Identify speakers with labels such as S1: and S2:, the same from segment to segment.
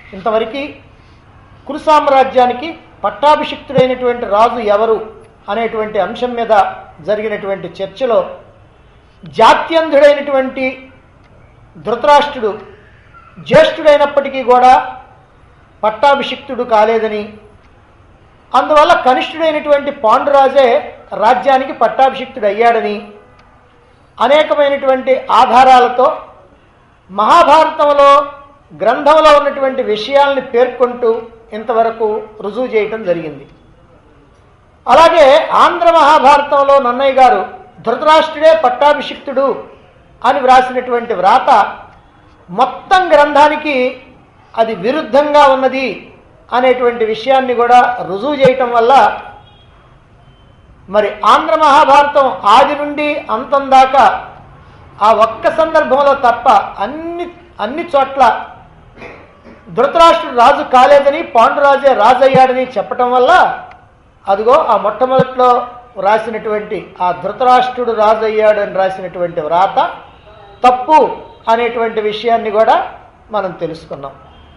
S1: ఇంతవరకు కురు సామ్రాజ్యానికి పట్టాభిషిక్తుడైనటువంటి రాజు ఎవరు అనేటువంటి అంశం మీద జరిగినటువంటి చర్చలో జాత్యంధుడైనటువంటి ధృతరాష్ట్రుడు జ్యేష్ఠుడైనప్పటికీ కూడా పట్టాభిషిక్తుడు కాలేదని అందువల్ల కనిష్ఠుడైనటువంటి పాండురాజే రాజ్యానికి పట్టాభిషిక్తుడు అయ్యాడని అనేకమైనటువంటి ఆధారాలతో మహాభారతంలో గ్రంథంలో ఉన్నటువంటి విషయాల్ని పేర్కొంటూ ఇంతవరకు రుజువు చేయటం జరిగింది అలాగే ఆంధ్ర మహాభారతంలో నన్నయ్య గారు ధృతరాష్ట్రుడే పట్టాభిషిక్తుడు అని వ్రాసినటువంటి వ్రాత మొత్తం గ్రంథానికి అది విరుద్ధంగా ఉన్నది అనేటువంటి విషయాన్ని కూడా రుజువు చేయటం వల్ల మరి ఆంధ్ర మహాభారతం ఆది నుండి అంతం దాకా ఆ ఒక్క సందర్భంలో తప్ప అన్ని అన్ని చోట్ల ధృతరాష్ట్రుడు రాజు కాలేదని పాండురాజే రాజు అయ్యాడని చెప్పటం వల్ల అదిగో ఆ మొట్టమొదట్లో రాసినటువంటి ఆ ధృతరాష్ట్రుడు రాజు అయ్యాడు అని రాసినటువంటి వ్రాత తప్పు అనేటువంటి విషయాన్ని కూడా మనం తెలుసుకున్నాం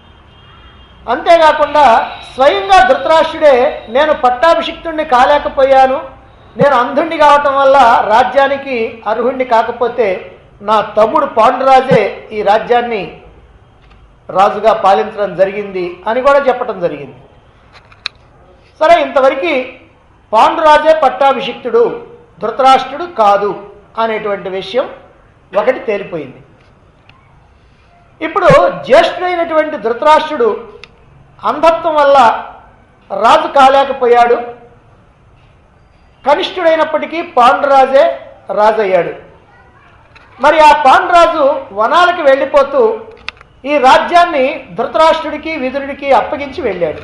S1: అంతేకాకుండా స్వయంగా ధృతరాష్ట్రుడే నేను పట్టాభిషిక్తుణ్ణి కాలేకపోయాను నేను అంధుణ్ణి కావటం వల్ల రాజ్యానికి అర్హుణ్ణి కాకపోతే నా తమ్ముడు పాండురాజే ఈ రాజ్యాన్ని రాజుగా పాలించడం జరిగింది అని కూడా చెప్పడం జరిగింది సరే ఇంతవరకు పాండురాజే పట్టాభిషిక్తుడు ధృతరాష్ట్రుడు కాదు అనేటువంటి విషయం ఒకటి తేలిపోయింది ఇప్పుడు జ్యేష్ఠుడైనటువంటి ధృతరాష్ట్రుడు అంధత్వం వల్ల రాజు కాలేకపోయాడు కనిష్ఠుడైనప్పటికీ పాండురాజే రాజు అయ్యాడు మరి ఆ పాండురాజు వనాలకు వెళ్ళిపోతూ ఈ రాజ్యాన్ని ధృతరాష్ట్రుడికి విదురుడికి అప్పగించి వెళ్ళాడు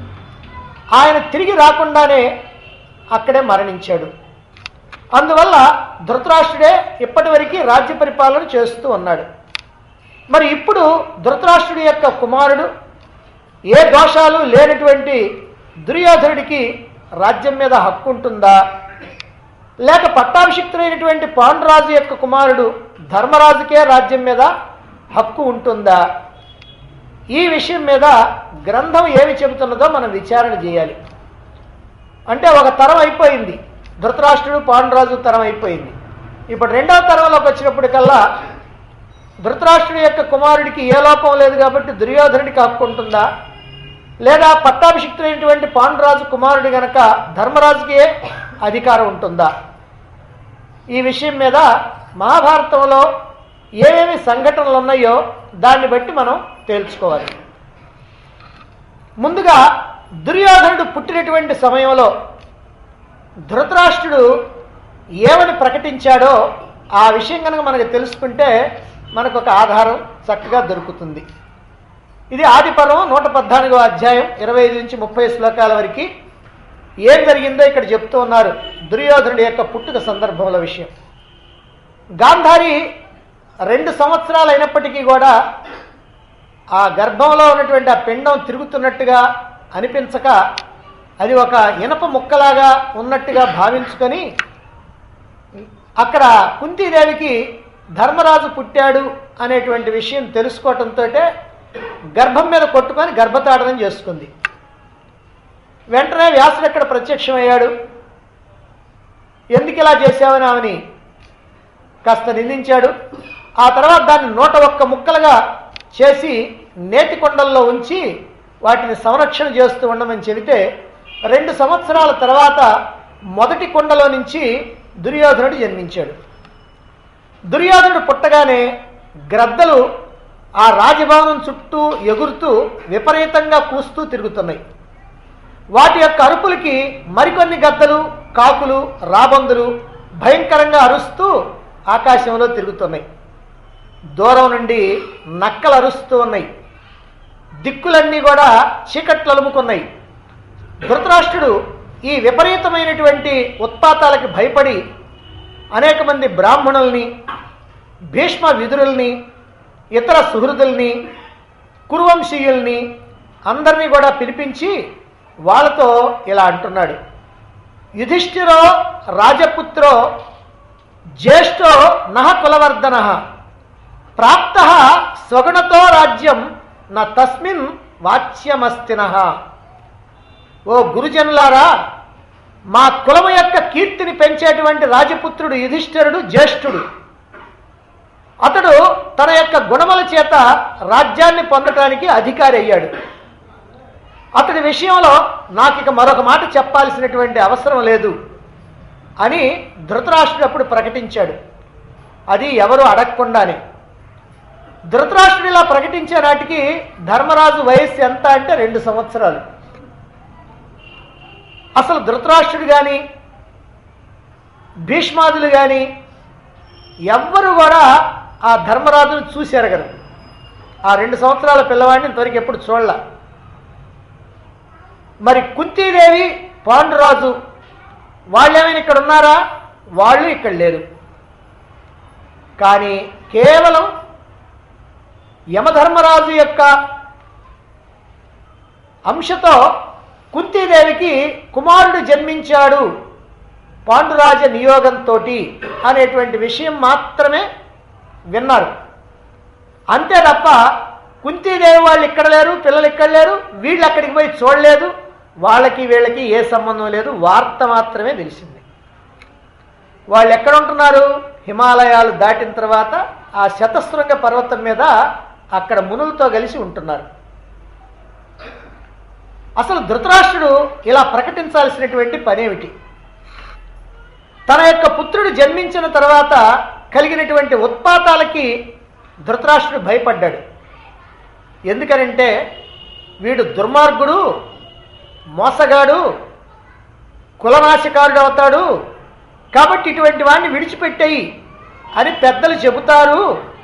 S1: ఆయన తిరిగి రాకుండానే అక్కడే మరణించాడు అందువల్ల ధృతరాష్ట్రుడే ఇప్పటి వరకు రాజ్య పరిపాలన చేస్తూ ఉన్నాడు మరి ఇప్పుడు ధృతరాష్ట్రుడి యొక్క కుమారుడు ఏ దోషాలు లేనటువంటి దుర్యోధనుడికి రాజ్యం మీద హక్కు ఉంటుందా లేక పట్టాభిషిక్తుడైనటువంటి పాండురాజు యొక్క కుమారుడు ధర్మరాజుకే రాజ్యం మీద హక్కు ఉంటుందా ఈ విషయం మీద గ్రంథం ఏమి చెబుతున్నదో మనం విచారణ చేయాలి అంటే ఒక తరం అయిపోయింది ధృతరాష్ట్రుడు పాండురాజు తరం అయిపోయింది ఇప్పుడు రెండవ తరంలోకి వచ్చినప్పటికల్లా ధృతరాష్ట్రుడి యొక్క కుమారుడికి ఏ లోపం లేదు కాబట్టి దుర్యోధనుడికి హక్కు ఉంటుందా లేదా పట్టాభిషిక్తుడైనటువంటి పాండురాజు కుమారుడి గనక ధర్మరాజుకే అధికారం ఉంటుందా ఈ విషయం మీద మహాభారతంలో ఏమేమి సంఘటనలు ఉన్నాయో దాన్ని బట్టి మనం తేల్చుకోవాలి ముందుగా దుర్యోధనుడు పుట్టినటువంటి సమయంలో ధృతరాష్ట్రుడు ఏమని ప్రకటించాడో ఆ విషయం కనుక మనకు తెలుసుకుంటే మనకు ఒక ఆధారం చక్కగా దొరుకుతుంది ఇది ఆదిపర్వం నూట పద్నాలుగో అధ్యాయం ఇరవై ఐదు నుంచి ముప్పై శ్లోకాల వరకు ఏం జరిగిందో ఇక్కడ చెప్తూ ఉన్నారు దుర్యోధనుడి యొక్క పుట్టుక సందర్భంలో విషయం గాంధారి రెండు సంవత్సరాలు అయినప్పటికీ కూడా ఆ గర్భంలో ఉన్నటువంటి ఆ పిండం తిరుగుతున్నట్టుగా అనిపించక అది ఒక ఇనప ముక్కలాగా ఉన్నట్టుగా భావించుకొని అక్కడ కుంతీదేవికి ధర్మరాజు పుట్టాడు అనేటువంటి విషయం తెలుసుకోవటంతో గర్భం మీద కొట్టుకొని గర్భతాడనం చేసుకుంది వెంటనే వ్యాసుడు అక్కడ ప్రత్యక్షమయ్యాడు ఎందుకు ఇలా చేశావని ఆమెని కాస్త నిందించాడు ఆ తర్వాత దాన్ని నూట ఒక్క ముక్కలుగా చేసి నేతి కొండల్లో ఉంచి వాటిని సంరక్షణ చేస్తూ ఉండమని చెబితే రెండు సంవత్సరాల తర్వాత మొదటి కొండలో నుంచి దుర్యోధనుడు జన్మించాడు దుర్యోధనుడు పుట్టగానే గ్రద్దలు ఆ రాజభవనం చుట్టూ ఎగురుతూ విపరీతంగా కూస్తూ తిరుగుతున్నాయి వాటి యొక్క అరుపులకి మరికొన్ని గద్దలు కాకులు రాబందులు భయంకరంగా అరుస్తూ ఆకాశంలో తిరుగుతున్నాయి దూరం నుండి నక్కలు అరుస్తూ ఉన్నాయి దిక్కులన్నీ కూడా చీకట్లు అలుముకున్నాయి ధృతరాష్ట్రుడు ఈ విపరీతమైనటువంటి ఉత్పాతాలకి భయపడి అనేక మంది బ్రాహ్మణుల్ని భీష్మ విదురుల్ని ఇతర సుహృదుల్ని కురువంశీయుల్ని అందరినీ కూడా పిలిపించి వాళ్ళతో ఇలా అంటున్నాడు యుధిష్ఠిరో రాజపుత్రో జ్యేష్ఠో నహ కులవర్ధన ప్రాప్త స్వగుణతో రాజ్యం న తస్మిన్ వాచ్యమస్తిన ఓ గురుజనులారా మా కులము యొక్క కీర్తిని పెంచేటువంటి రాజపుత్రుడు యుధిష్ఠిరుడు జ్యేష్ఠుడు అతడు తన యొక్క గుణముల చేత రాజ్యాన్ని పొందటానికి అధికారి అయ్యాడు అతడి విషయంలో నాకు ఇక మరొక మాట చెప్పాల్సినటువంటి అవసరం లేదు అని ధృతరాష్ట్రుడు అప్పుడు ప్రకటించాడు అది ఎవరు అడగకుండానే ధృతరాష్ట్రుడు ఇలా ప్రకటించే నాటికి ధర్మరాజు వయస్సు ఎంత అంటే రెండు సంవత్సరాలు అసలు ధృతరాష్ట్రుడు కానీ భీష్మాదులు కానీ ఎవ్వరు కూడా ఆ ధర్మరాజును చూసి ఎరగరు ఆ రెండు సంవత్సరాల పిల్లవాడిని ఇంతవరకు ఎప్పుడు చూడలే మరి కుంతీదేవి పాండురాజు వాళ్ళేమైనా ఇక్కడ ఉన్నారా వాళ్ళు ఇక్కడ లేరు కానీ కేవలం యమధర్మరాజు యొక్క అంశతో కుంతీదేవికి కుమారుడు జన్మించాడు పాండురాజ నియోగంతో అనేటువంటి విషయం మాత్రమే విన్నారు అంతే తప్ప కుంతీదేవి వాళ్ళు ఇక్కడ లేరు పిల్లలు ఇక్కడ లేరు వీళ్ళు అక్కడికి పోయి చూడలేదు వాళ్ళకి వీళ్ళకి ఏ సంబంధం లేదు వార్త మాత్రమే తెలిసింది వాళ్ళు ఎక్కడ ఉంటున్నారు హిమాలయాలు దాటిన తర్వాత ఆ శతశృంగ పర్వతం మీద అక్కడ మునులతో కలిసి ఉంటున్నారు అసలు ధృతరాష్ట్రుడు ఇలా ప్రకటించాల్సినటువంటి పనేమిటి తన యొక్క పుత్రుడు జన్మించిన తర్వాత కలిగినటువంటి ఉత్పాతాలకి ధృతరాష్ట్రుడు భయపడ్డాడు ఎందుకనంటే వీడు దుర్మార్గుడు మోసగాడు కులనాశకారుడు అవుతాడు కాబట్టి ఇటువంటి వాడిని విడిచిపెట్టేయి అని పెద్దలు చెబుతారు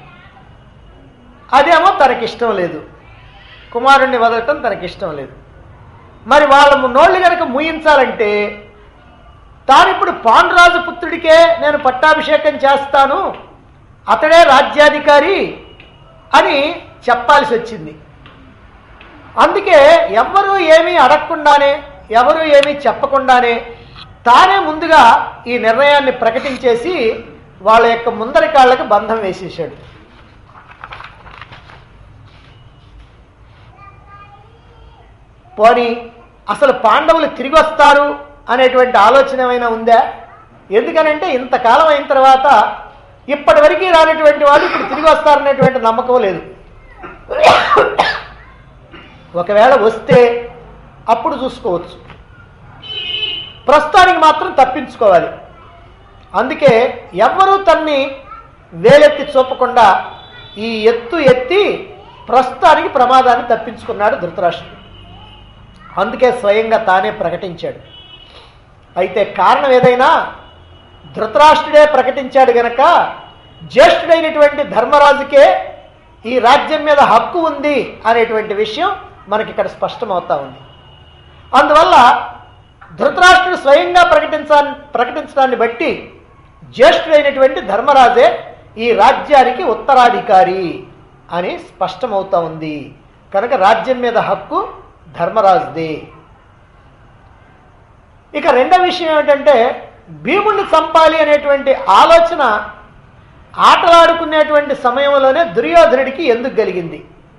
S1: అదేమో తనకిష్టం లేదు కుమారుణ్ణి వదలటం తనకిష్టం లేదు మరి వాళ్ళ నోళ్ళు కనుక ముయించాలంటే తానిప్పుడు పాండురాజు పుత్రుడికే నేను పట్టాభిషేకం చేస్తాను అతడే రాజ్యాధికారి అని చెప్పాల్సి వచ్చింది అందుకే ఎవ్వరూ ఏమీ అడగకుండానే ఎవరు ఏమీ చెప్పకుండానే తానే ముందుగా ఈ నిర్ణయాన్ని ప్రకటించేసి వాళ్ళ యొక్క ముందరి కాళ్ళకి బంధం వేసేసాడు పోని అసలు పాండవులు తిరిగి వస్తారు అనేటువంటి ఆలోచన ఏమైనా ఉందా ఎందుకనంటే ఇంతకాలం అయిన తర్వాత ఇప్పటివరకు రానటువంటి వాళ్ళు ఇప్పుడు తిరిగి వస్తారనేటువంటి నమ్మకం లేదు ఒకవేళ వస్తే అప్పుడు చూసుకోవచ్చు ప్రస్తుతానికి మాత్రం తప్పించుకోవాలి అందుకే ఎవ్వరూ తన్ని వేలెత్తి చూపకుండా ఈ ఎత్తు ఎత్తి ప్రస్తుతానికి ప్రమాదాన్ని తప్పించుకున్నాడు ధృతరాష్ట్రుడు అందుకే స్వయంగా తానే ప్రకటించాడు అయితే కారణం ఏదైనా ధృతరాష్ట్రుడే ప్రకటించాడు గనక జ్యేష్ఠుడైనటువంటి ధర్మరాజుకే ఈ రాజ్యం మీద హక్కు ఉంది అనేటువంటి విషయం మనకి ఇక్కడ స్పష్టమవుతా ఉంది అందువల్ల ధృతరాష్ట్రుడు స్వయంగా ప్రకటించా ప్రకటించడాన్ని బట్టి జ్యేష్ఠుడైనటువంటి ధర్మరాజే ఈ రాజ్యానికి ఉత్తరాధికారి అని స్పష్టమవుతా ఉంది కనుక రాజ్యం మీద హక్కు ధర్మరాజుదే ఇక రెండో విషయం ఏమిటంటే భీముణ్ణి చంపాలి అనేటువంటి ఆలోచన ఆటలాడుకునేటువంటి సమయంలోనే దుర్యోధనుడికి ఎందుకు కలిగింది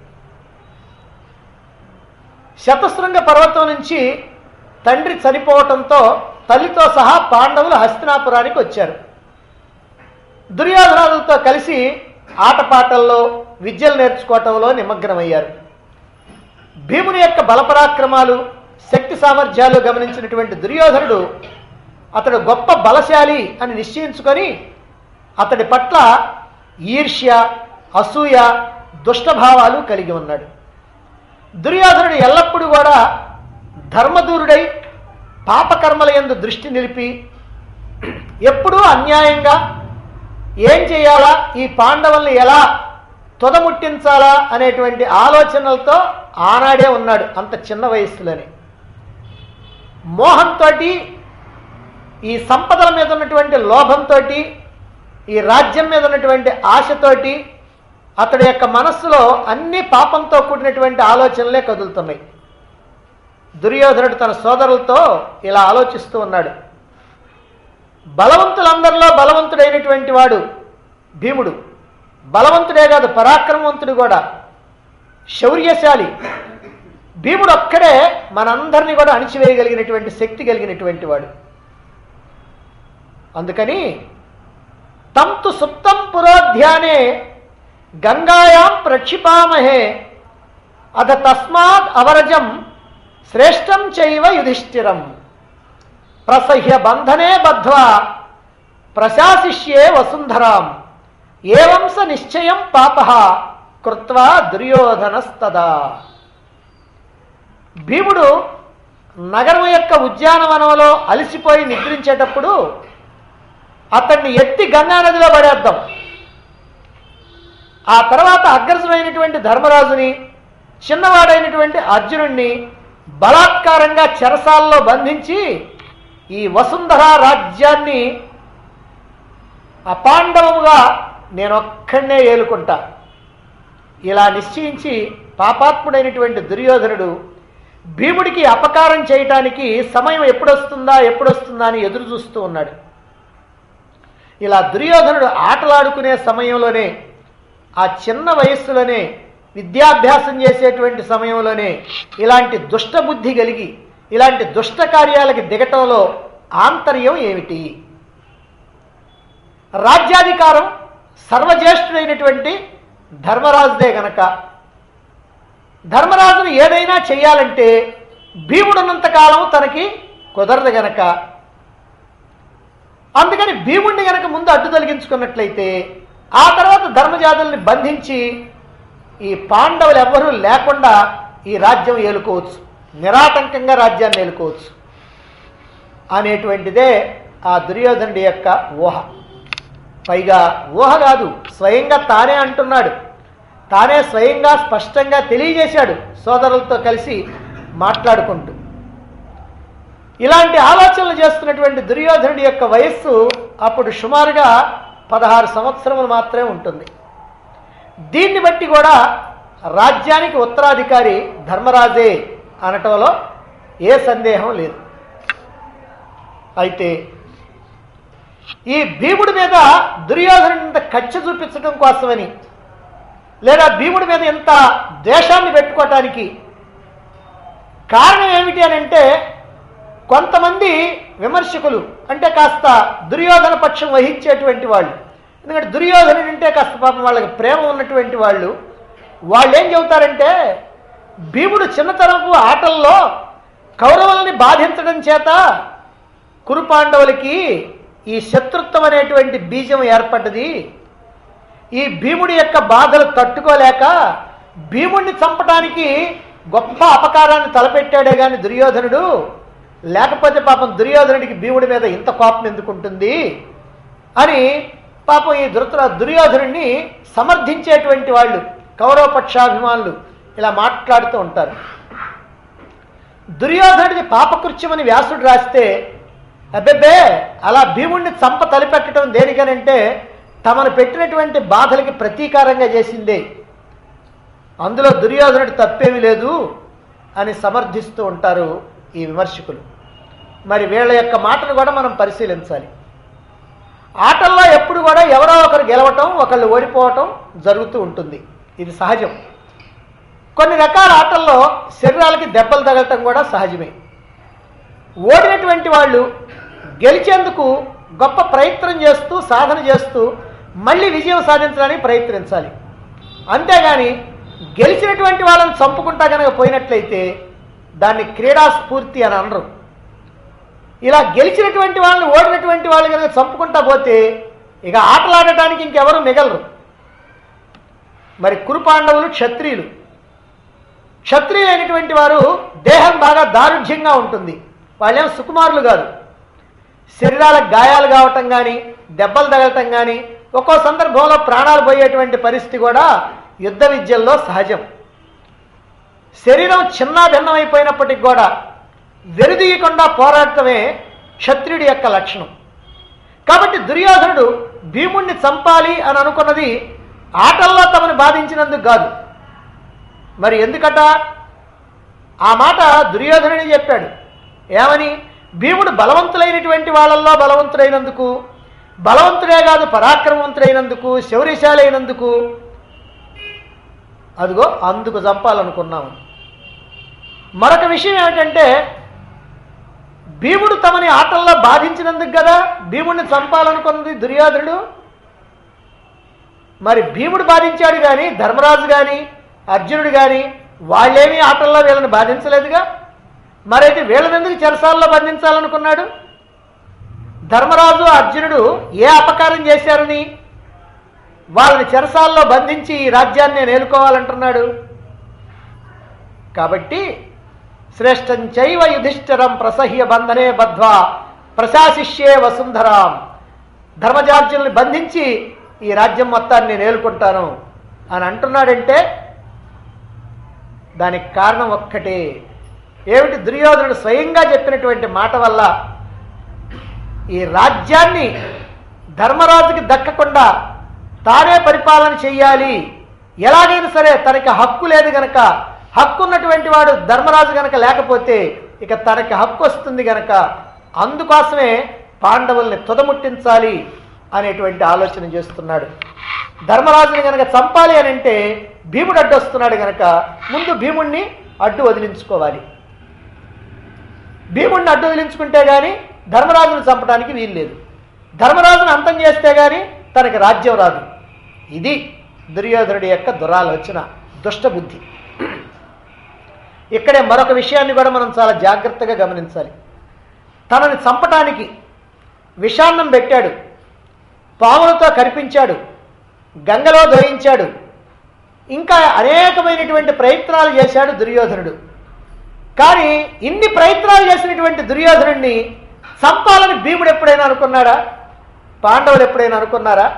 S1: శతశృంగ పర్వతం నుంచి తండ్రి చనిపోవటంతో తల్లితో సహా పాండవులు హస్తినాపురానికి వచ్చారు దుర్యోధనాదులతో కలిసి ఆటపాటల్లో విద్యలు నేర్చుకోవటంలో నిమగ్నమయ్యారు భీముని యొక్క బలపరాక్రమాలు శక్తి సామర్థ్యాలు గమనించినటువంటి దుర్యోధనుడు అతడు గొప్ప బలశాలి అని నిశ్చయించుకొని అతడి పట్ల ఈర్ష్య అసూయ దుష్టభావాలు కలిగి ఉన్నాడు దుర్యోధనుడు ఎల్లప్పుడూ కూడా ధర్మదూరుడై పాపకర్మల యందు దృష్టి నిలిపి ఎప్పుడూ అన్యాయంగా ఏం చేయాలా ఈ పాండవుల్ని ఎలా తుదముట్టించాలా అనేటువంటి ఆలోచనలతో ఆనాడే ఉన్నాడు అంత చిన్న వయస్సులోనే మోహంతో ఈ సంపదల మీద ఉన్నటువంటి లోభంతో ఈ రాజ్యం మీద ఉన్నటువంటి ఆశతోటి అతడి యొక్క మనస్సులో అన్ని పాపంతో కూడినటువంటి ఆలోచనలే కదులుతున్నాయి దుర్యోధనుడు తన సోదరులతో ఇలా ఆలోచిస్తూ ఉన్నాడు బలవంతులందరిలో బలవంతుడైనటువంటి వాడు భీముడు బలవంతుడే కాదు పరాక్రమవంతుడు కూడా శౌర్యశాలి భీముడు ఒక్కడే మనందరినీ కూడా అణిచివేయగలిగినటువంటి శక్తి కలిగినటువంటి వాడు అందుకని తంతు సుప్తం పురోధ్యానే గంగాయాం ప్రక్షిపామహే అద తస్మాత్ అవరజం శ్రేష్టం చైవ యుధిష్ఠిరం ప్రసహ్య బంధనే బద్ధ్వా ప్రశాసిష్యే వసుంధరాం ఏవంస నిశ్చయం పాప కృత్వా దుర్యోధనస్తదా భీముడు నగరం యొక్క ఉద్యానవనంలో అలసిపోయి నిద్రించేటప్పుడు అతన్ని ఎత్తి గంగా నదిలో పడేద్దాం ఆ తర్వాత అగ్రసుడైనటువంటి ధర్మరాజుని చిన్నవాడైనటువంటి అర్జునుణ్ణి బలాత్కారంగా చెరసాల్లో బంధించి ఈ వసుంధర రాజ్యాన్ని అపాండవముగా నేనొక్కడనే ఏలుకుంటా ఇలా నిశ్చయించి పాపాత్ముడైనటువంటి దుర్యోధనుడు భీముడికి అపకారం చేయటానికి సమయం ఎప్పుడొస్తుందా ఎప్పుడొస్తుందా అని ఎదురు చూస్తూ ఉన్నాడు ఇలా దుర్యోధనుడు ఆటలాడుకునే సమయంలోనే ఆ చిన్న వయస్సులోనే విద్యాభ్యాసం చేసేటువంటి సమయంలోనే ఇలాంటి దుష్ట బుద్ధి కలిగి ఇలాంటి దుష్ట కార్యాలకి దిగటంలో ఆంతర్యం ఏమిటి రాజ్యాధికారం సర్వజ్యేష్ఠుడైనటువంటి ధర్మరాజుదే గనక ధర్మరాజును ఏదైనా చేయాలంటే భీముడున్నంతకాలం తనకి కుదరదు గనక అందుకని భీముడిని గనక ముందు అడ్డు తొలగించుకున్నట్లయితే ఆ తర్వాత ధర్మజాతుల్ని బంధించి ఈ పాండవులు ఎవ్వరూ లేకుండా ఈ రాజ్యం ఏలుకోవచ్చు నిరాటంకంగా రాజ్యాన్ని ఏలుకోవచ్చు అనేటువంటిదే ఆ దుర్యోధనుడి యొక్క ఊహ పైగా ఊహ కాదు స్వయంగా తానే అంటున్నాడు తానే స్వయంగా స్పష్టంగా తెలియజేశాడు సోదరులతో కలిసి మాట్లాడుకుంటూ ఇలాంటి ఆలోచనలు చేస్తున్నటువంటి దుర్యోధనుడి యొక్క వయస్సు అప్పుడు సుమారుగా పదహారు సంవత్సరములు మాత్రమే ఉంటుంది దీన్ని బట్టి కూడా రాజ్యానికి ఉత్తరాధికారి ధర్మరాజే అనటంలో ఏ సందేహం లేదు అయితే ఈ భీముడి మీద దుర్యోధనుడి ఇంత కచ్చ చూపించడం కోసమని లేదా భీముడి మీద ఇంత ద్వేషాన్ని పెట్టుకోవటానికి కారణం ఏమిటి అని అంటే కొంతమంది విమర్శకులు అంటే కాస్త దుర్యోధన పక్షం వహించేటువంటి వాళ్ళు ఎందుకంటే దుర్యోధనుడు అంటే కాస్త పాపం వాళ్ళకి ప్రేమ ఉన్నటువంటి వాళ్ళు వాళ్ళు ఏం చెబుతారంటే భీముడు చిన్నతనపు ఆటల్లో కౌరవులని బాధించడం చేత కురు పాండవులకి ఈ శత్రుత్వం అనేటువంటి బీజం ఏర్పడ్డది ఈ భీముడి యొక్క బాధలు తట్టుకోలేక భీముడిని చంపడానికి గొప్ప అపకారాన్ని తలపెట్టాడే గాని దుర్యోధనుడు లేకపోతే పాపం దుర్యోధనుడికి భీముడి మీద ఇంత కోపం ఎందుకుంటుంది అని పాపం ఈ ధృతర దుర్యోధనుడిని సమర్థించేటువంటి వాళ్ళు కౌరవ పక్షాభిమానులు ఇలా మాట్లాడుతూ ఉంటారు దుర్యోధనుడిది పాపకృత్యమని వ్యాసుడు రాస్తే అబ్బెబ్బే అలా భీముడిని చంప తలిపెట్టడం దేనికనంటే తమను పెట్టినటువంటి బాధలకి ప్రతీకారంగా చేసిందే అందులో దుర్యోధనుడి తప్పేమీ లేదు అని సమర్థిస్తూ ఉంటారు ఈ విమర్శకులు మరి వీళ్ళ యొక్క మాటను కూడా మనం పరిశీలించాలి ఆటల్లో ఎప్పుడు కూడా ఎవరో ఒకరు గెలవటం ఒకళ్ళు ఓడిపోవటం జరుగుతూ ఉంటుంది ఇది సహజం కొన్ని రకాల ఆటల్లో శరీరాలకి దెబ్బలు తగలటం కూడా సహజమే ఓడినటువంటి వాళ్ళు గెలిచేందుకు గొప్ప ప్రయత్నం చేస్తూ సాధన చేస్తూ మళ్ళీ విజయం సాధించడానికి ప్రయత్నించాలి అంతేగాని గెలిచినటువంటి వాళ్ళని చంపుకుంటా కనుక పోయినట్లయితే దాన్ని క్రీడా స్ఫూర్తి అని అనరు ఇలా గెలిచినటువంటి వాళ్ళని ఓడినటువంటి వాళ్ళు కనుక చంపుకుంటా పోతే ఇక ఆటలాడటానికి ఇంకెవరు మిగలరు మరి కురుపాండవులు క్షత్రియులు క్షత్రియులైనటువంటి వారు దేహం బాగా దారుఢ్యంగా ఉంటుంది వాళ్ళేం సుకుమారులు కాదు శరీరాలకు గాయాలు కావటం కానీ దెబ్బలు తగలటం కానీ ఒక్కో సందర్భంలో ప్రాణాలు పోయేటువంటి పరిస్థితి కూడా యుద్ధ విద్యల్లో సహజం శరీరం చిన్న భిన్నమైపోయినప్పటికి కూడా వెరుదీయకుండా పోరాడటమే క్షత్రియుడి యొక్క లక్షణం కాబట్టి దుర్యోధనుడు భీముణ్ణి చంపాలి అని అనుకున్నది ఆటల్లో తమను బాధించినందుకు కాదు మరి ఎందుకట ఆ మాట దుర్యోధనుడే చెప్పాడు ఏమని భీముడు బలవంతులైనటువంటి వాళ్ళల్లో బలవంతుడైనందుకు బలవంతుడే కాదు పరాక్రమవంతుడైనందుకు శౌర్యశాలైనందుకు అదిగో అందుకు చంపాలనుకున్నాము మరొక విషయం ఏమిటంటే భీముడు తమని ఆటల్లో బాధించినందుకు కదా భీముడిని చంపాలనుకున్నది దుర్యోధనుడు మరి భీముడు బాధించాడు కానీ ధర్మరాజు కానీ అర్జునుడు కానీ వాళ్ళేమీ ఆటల్లో వీళ్ళని బాధించలేదుగా మరైతే వీళ్ళని ఎందుకు చెరసాల్లో బంధించాలనుకున్నాడు ధర్మరాజు అర్జునుడు ఏ అపకారం చేశారని వాళ్ళని చెరసాల్లో బంధించి ఈ రాజ్యాన్ని నేను ఏలుకోవాలంటున్నాడు కాబట్టి శ్రేష్టం చైవ యుధిష్ఠిరం ప్రసహ్య బంధనే బద్ధ్వా ప్రశాసిష్యే వసుంధరాం ధర్మజార్జుల్ని బంధించి ఈ రాజ్యం మొత్తాన్ని నేను ఏలుకుంటాను అని అంటున్నాడంటే దానికి కారణం ఒక్కటే ఏమిటి దుర్యోధనుడు స్వయంగా చెప్పినటువంటి మాట వల్ల ఈ రాజ్యాన్ని ధర్మరాజుకి దక్కకుండా తానే పరిపాలన చెయ్యాలి ఎలాగైనా సరే తనకి హక్కు లేదు గనక హక్కు ఉన్నటువంటి వాడు ధర్మరాజు గనక లేకపోతే ఇక తనకి హక్కు వస్తుంది గనక అందుకోసమే పాండవుల్ని తుదముట్టించాలి అనేటువంటి ఆలోచన చేస్తున్నాడు ధర్మరాజుని గనక చంపాలి అని అంటే భీముడు అడ్డు వస్తున్నాడు గనక ముందు భీముణ్ణి అడ్డు వదిలించుకోవాలి భీముడిని అడ్డు వదిలించుకుంటే గాని ధర్మరాజును చంపడానికి వీల్లేదు ధర్మరాజును అంతం చేస్తే గాని తనకి రాజ్యం రాదు ఇది దుర్యోధనుడి యొక్క దురాలోచన దుష్టబుద్ధి ఇక్కడే మరొక విషయాన్ని కూడా మనం చాలా జాగ్రత్తగా గమనించాలి తనని చంపటానికి విషాన్నం పెట్టాడు పాములతో కనిపించాడు గంగలో దొరించాడు ఇంకా అనేకమైనటువంటి ప్రయత్నాలు చేశాడు దుర్యోధనుడు కానీ ఇన్ని ప్రయత్నాలు చేసినటువంటి దుర్యోధనుడిని చంపాలని భీముడు ఎప్పుడైనా అనుకున్నాడా పాండవులు ఎప్పుడైనా అనుకున్నారా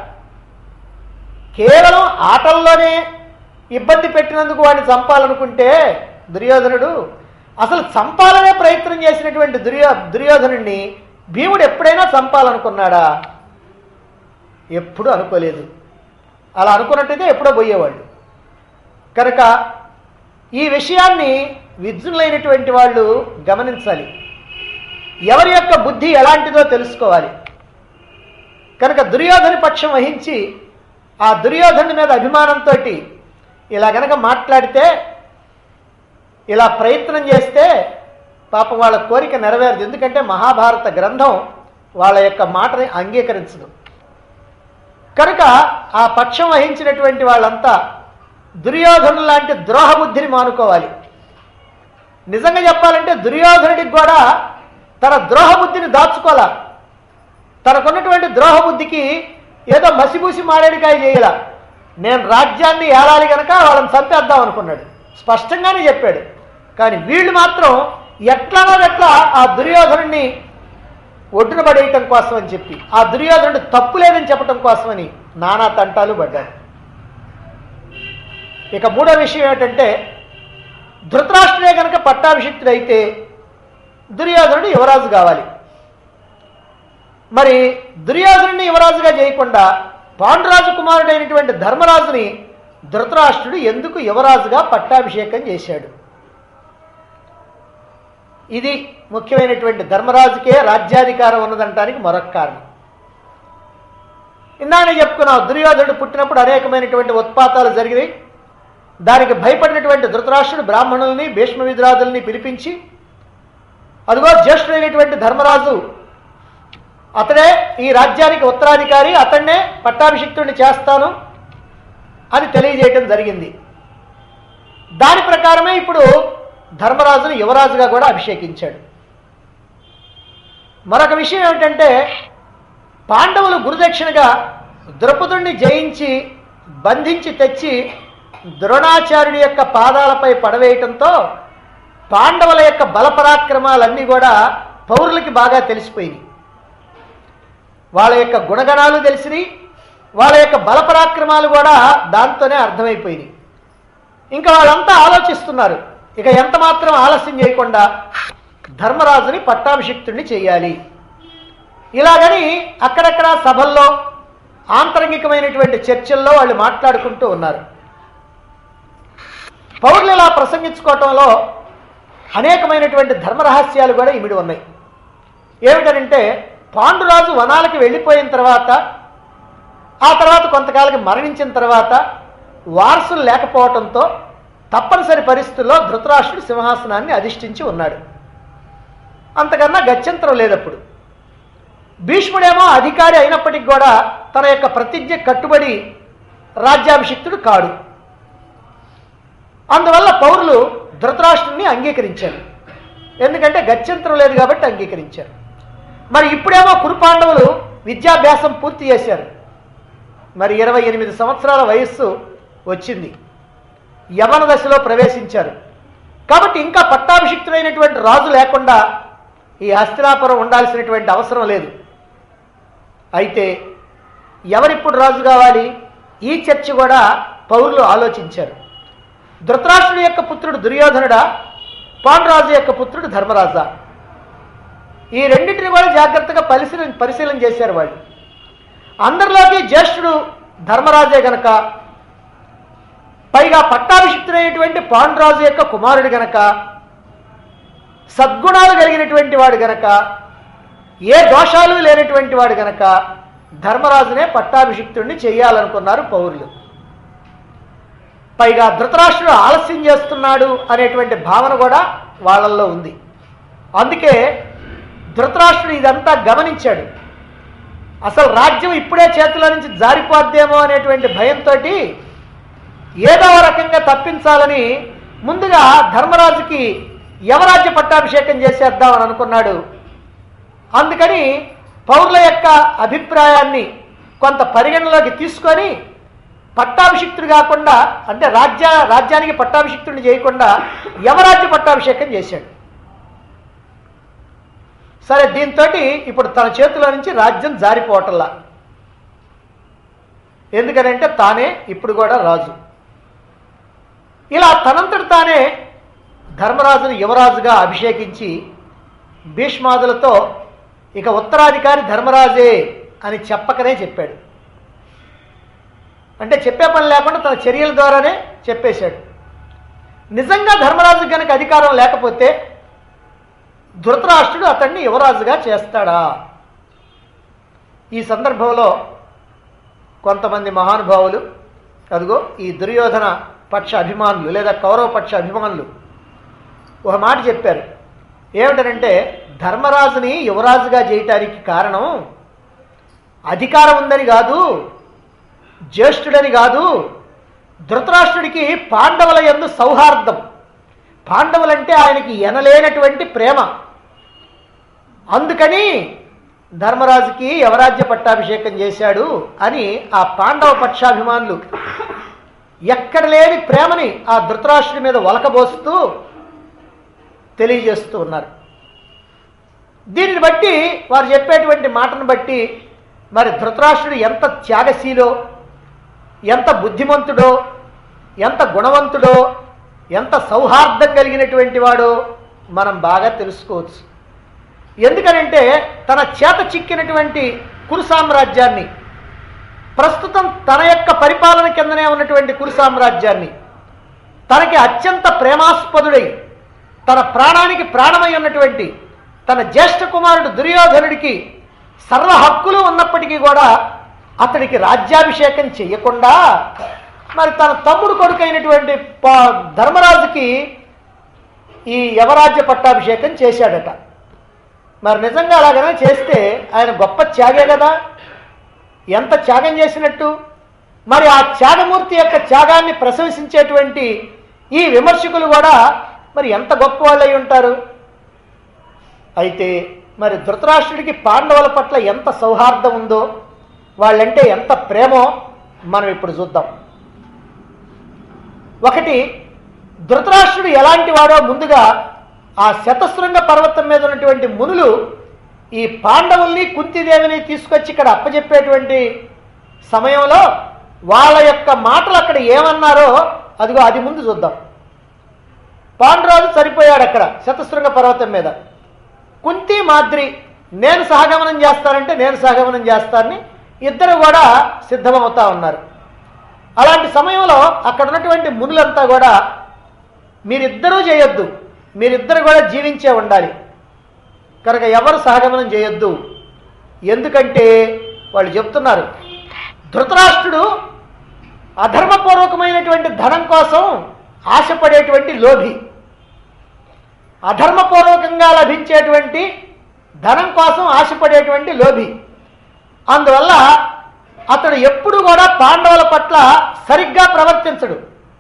S1: కేవలం ఆటల్లోనే ఇబ్బంది పెట్టినందుకు వాడిని చంపాలనుకుంటే దుర్యోధనుడు అసలు చంపాలనే ప్రయత్నం చేసినటువంటి దుర్యో దుర్యోధనుడిని భీముడు ఎప్పుడైనా చంపాలనుకున్నాడా ఎప్పుడు అనుకోలేదు అలా అనుకున్నట్టయితే ఎప్పుడో పోయేవాళ్ళు కనుక ఈ విషయాన్ని విద్యులైనటువంటి వాళ్ళు గమనించాలి ఎవరి యొక్క బుద్ధి ఎలాంటిదో తెలుసుకోవాలి కనుక దుర్యోధని పక్షం వహించి ఆ దుర్యోధను మీద అభిమానంతో ఇలా గనక మాట్లాడితే ఇలా ప్రయత్నం చేస్తే పాపం వాళ్ళ కోరిక నెరవేరదు ఎందుకంటే మహాభారత గ్రంథం వాళ్ళ యొక్క మాటని అంగీకరించదు కనుక ఆ పక్షం వహించినటువంటి వాళ్ళంతా దుర్యోధను లాంటి ద్రోహ బుద్ధిని మానుకోవాలి నిజంగా చెప్పాలంటే దుర్యోధనుడికి కూడా తన ద్రోహ బుద్ధిని దాచుకోవాల తనకున్నటువంటి ద్రోహ బుద్ధికి ఏదో మసిబూసి మారేడికాయ చేయాల నేను రాజ్యాన్ని ఏలాలి గనక వాళ్ళని చంపేద్దాం అనుకున్నాడు స్పష్టంగానే చెప్పాడు కానీ వీళ్ళు మాత్రం ఎట్లానో ఎట్లా ఆ దుర్యోధనుడిని ఒడ్డున పడేయటం కోసం అని చెప్పి ఆ దుర్యోధనుడు తప్పు లేదని చెప్పటం కోసమని నానా తంటాలు పడ్డాడు ఇక మూడో విషయం ఏమిటంటే ధృతరాష్ట్రుడే కనుక పట్టాభిషిక్తుడైతే దుర్యోధనుడు యువరాజు కావాలి మరి దుర్యోధనుడిని యువరాజుగా చేయకుండా పాండురాజు కుమారుడైనటువంటి ధర్మరాజుని ధృతరాష్ట్రుడు ఎందుకు యువరాజుగా పట్టాభిషేకం చేశాడు ఇది ముఖ్యమైనటువంటి ధర్మరాజుకే రాజ్యాధికారం ఉన్నదంటానికి మరొక కారణం ఇందాక చెప్పుకున్నాం దుర్యోధనుడు పుట్టినప్పుడు అనేకమైనటువంటి ఉత్పాతాలు జరిగినాయి దానికి భయపడినటువంటి ధృతరాష్ట్రుడు బ్రాహ్మణుల్ని భీష్మ విధురాదుల్ని పిలిపించి అదిగో జ్యేష్ఠుడైనటువంటి ధర్మరాజు అతడే ఈ రాజ్యానికి ఉత్తరాధికారి అతన్నే పట్టాభిషిక్తుడిని చేస్తాను అని తెలియజేయటం జరిగింది దాని ప్రకారమే ఇప్పుడు ధర్మరాజును యువరాజుగా కూడా అభిషేకించాడు మరొక విషయం ఏమిటంటే పాండవులు గురుదక్షిణగా ద్రౌపదుణ్ణి జయించి బంధించి తెచ్చి ద్రోణాచార్యుడి యొక్క పాదాలపై పడవేయటంతో పాండవుల యొక్క బలపరాక్రమాలన్నీ కూడా పౌరులకి బాగా తెలిసిపోయినాయి వాళ్ళ యొక్క గుణగణాలు తెలిసినాయి వాళ్ళ యొక్క బలపరాక్రమాలు కూడా దాంతోనే అర్థమైపోయినాయి ఇంకా వాళ్ళంతా ఆలోచిస్తున్నారు ఇక ఎంత మాత్రం ఆలస్యం చేయకుండా ధర్మరాజుని పట్టాభిషిక్తుడిని చేయాలి ఇలాగని అక్కడక్కడ సభల్లో ఆంతరంగికమైనటువంటి చర్చల్లో వాళ్ళు మాట్లాడుకుంటూ ఉన్నారు పౌరులు ఇలా ప్రసంగించుకోవటంలో అనేకమైనటువంటి ధర్మరహస్యాలు కూడా ఇమిడి ఉన్నాయి ఏమిటనంటే పాండురాజు వనాలకి వెళ్ళిపోయిన తర్వాత ఆ తర్వాత కొంతకాలకి మరణించిన తర్వాత వారసులు లేకపోవటంతో తప్పనిసరి పరిస్థితుల్లో ధృతరాష్ట్రుడు సింహాసనాన్ని అధిష్ఠించి ఉన్నాడు అంతకన్నా గత్యంతరం లేదప్పుడు భీష్ముడేమో అధికారి అయినప్పటికి కూడా తన యొక్క ప్రతిజ్ఞ కట్టుబడి రాజ్యాభిషిక్తుడు కాడు అందువల్ల పౌరులు ధృతరాష్ట్రుని అంగీకరించారు ఎందుకంటే గత్యంతరం లేదు కాబట్టి అంగీకరించారు మరి ఇప్పుడేమో కురుపాండవులు విద్యాభ్యాసం పూర్తి చేశారు మరి ఇరవై ఎనిమిది సంవత్సరాల వయస్సు వచ్చింది యవన దశలో ప్రవేశించారు కాబట్టి ఇంకా పట్టాభిషిక్తుడైనటువంటి రాజు లేకుండా ఈ హస్తినాపురం ఉండాల్సినటువంటి అవసరం లేదు అయితే ఎవరిప్పుడు రాజు కావాలి ఈ చర్చ కూడా పౌరులు ఆలోచించారు ధృతరాష్ట్రుడి యొక్క పుత్రుడు దుర్యోధనుడా పాండురాజు యొక్క పుత్రుడు ధర్మరాజా ఈ రెండింటిని కూడా జాగ్రత్తగా పరిశీలన పరిశీలన చేశారు వాళ్ళు అందరిలోకి జ్యేష్ఠుడు ధర్మరాజే గనక పైగా పట్టాభిషిక్తుడైనటువంటి పాండురాజు యొక్క కుమారుడు గనక సద్గుణాలు కలిగినటువంటి వాడు గనక ఏ దోషాలు లేనటువంటి వాడు గనక ధర్మరాజునే పట్టాభిషిక్తుడిని చేయాలనుకున్నారు పౌరులు పైగా ధృతరాష్ట్రుడు ఆలస్యం చేస్తున్నాడు అనేటువంటి భావన కూడా వాళ్ళల్లో ఉంది అందుకే ధృతరాష్ట్రుడు ఇదంతా గమనించాడు అసలు రాజ్యం ఇప్పుడే చేతుల నుంచి జారిపోద్దేమో అనేటువంటి భయంతో ఏదో ఒక రకంగా తప్పించాలని ముందుగా ధర్మరాజుకి యవరాజ్య పట్టాభిషేకం చేసేద్దామని అనుకున్నాడు అందుకని పౌరుల యొక్క అభిప్రాయాన్ని కొంత పరిగణలోకి తీసుకొని పట్టాభిషిక్తుడు కాకుండా అంటే రాజ్య రాజ్యానికి పట్టాభిషిక్తుడిని చేయకుండా యవరాజ్య పట్టాభిషేకం చేశాడు సరే దీంతో ఇప్పుడు తన చేతిలో నుంచి రాజ్యం జారిపోవటంలా ఎందుకనంటే తానే ఇప్పుడు కూడా రాజు ఇలా తనంతట తానే ధర్మరాజును యువరాజుగా అభిషేకించి భీష్మాదులతో ఇక ఉత్తరాధికారి ధర్మరాజే అని చెప్పకనే చెప్పాడు అంటే చెప్పే పని లేకుండా తన చర్యల ద్వారానే చెప్పేశాడు నిజంగా ధర్మరాజు కనుక అధికారం లేకపోతే ధృతరాష్ట్రుడు అతన్ని యువరాజుగా చేస్తాడా ఈ సందర్భంలో కొంతమంది మహానుభావులు అదిగో ఈ దుర్యోధన పక్ష అభిమానులు లేదా కౌరవ పక్ష అభిమానులు ఒక మాట చెప్పారు ఏమిటనంటే ధర్మరాజుని యువరాజుగా చేయటానికి కారణం అధికారం ఉందని కాదు జ్యేష్ఠుడని కాదు ధృతరాష్ట్రుడికి పాండవుల ఎందు సౌహార్దం పాండవులంటే ఆయనకి ఎనలేనటువంటి ప్రేమ అందుకని ధర్మరాజుకి యవరాజ్య పట్టాభిషేకం చేశాడు అని ఆ పాండవ పక్షాభిమానులు ఎక్కడ లేని ప్రేమని ఆ ధృతరాష్ట్రుడి మీద ఒలకబోస్తూ తెలియజేస్తూ ఉన్నారు దీనిని బట్టి వారు చెప్పేటువంటి మాటను బట్టి మరి ధృతరాష్ట్రుడు ఎంత త్యాగశీలో ఎంత బుద్ధిమంతుడో ఎంత గుణవంతుడో ఎంత సౌహార్దం కలిగినటువంటి వాడో మనం బాగా తెలుసుకోవచ్చు ఎందుకనంటే తన చేత చిక్కినటువంటి కురు సామ్రాజ్యాన్ని ప్రస్తుతం తన యొక్క పరిపాలన కిందనే ఉన్నటువంటి కురు సామ్రాజ్యాన్ని తనకి అత్యంత ప్రేమాస్పదుడై తన ప్రాణానికి ప్రాణమై ఉన్నటువంటి తన జ్యేష్ఠ కుమారుడు దుర్యోధనుడికి సర్వ హక్కులు ఉన్నప్పటికీ కూడా అతడికి రాజ్యాభిషేకం చెయ్యకుండా మరి తన తమ్ముడు కొడుకైనటువంటి ప- ధర్మరాజుకి ఈ యవరాజ్య పట్టాభిషేకం చేశాడట మరి నిజంగా అలాగనే చేస్తే ఆయన గొప్ప త్యాగే కదా ఎంత త్యాగం చేసినట్టు మరి ఆ త్యాగమూర్తి యొక్క త్యాగాన్ని ప్రశంసించేటువంటి ఈ విమర్శకులు కూడా మరి ఎంత గొప్ప వాళ్ళు అయి ఉంటారు అయితే మరి ధృతరాష్ట్రుడికి పాండవుల పట్ల ఎంత సౌహార్దం ఉందో వాళ్ళంటే ఎంత ప్రేమో మనం ఇప్పుడు చూద్దాం ఒకటి ధృతరాష్ట్రుడు ఎలాంటి వాడో ముందుగా ఆ శతశృంగ పర్వతం మీద ఉన్నటువంటి మునులు ఈ పాండవుల్ని కుంతిదేవిని తీసుకొచ్చి ఇక్కడ అప్పచెప్పేటువంటి సమయంలో వాళ్ళ యొక్క మాటలు అక్కడ ఏమన్నారో అదిగో అది ముందు చూద్దాం పాండురాజు సరిపోయాడు అక్కడ శతశృంగ పర్వతం మీద కుంతి మాద్రి నేను సహగమనం చేస్తానంటే నేను సహగమనం చేస్తానని ఇద్దరు కూడా సిద్ధమవుతా ఉన్నారు అలాంటి సమయంలో అక్కడ ఉన్నటువంటి మునులంతా కూడా మీరిద్దరూ చేయొద్దు మీరిద్దరు కూడా జీవించే ఉండాలి కనుక ఎవరు సహగమనం చేయొద్దు ఎందుకంటే వాళ్ళు చెప్తున్నారు ధృతరాష్ట్రుడు అధర్మపూర్వకమైనటువంటి ధనం కోసం ఆశపడేటువంటి లోభి అధర్మపూర్వకంగా లభించేటువంటి ధనం కోసం ఆశపడేటువంటి లోభి అందువల్ల అతడు ఎప్పుడు కూడా పాండవుల పట్ల సరిగ్గా ప్రవర్తించడు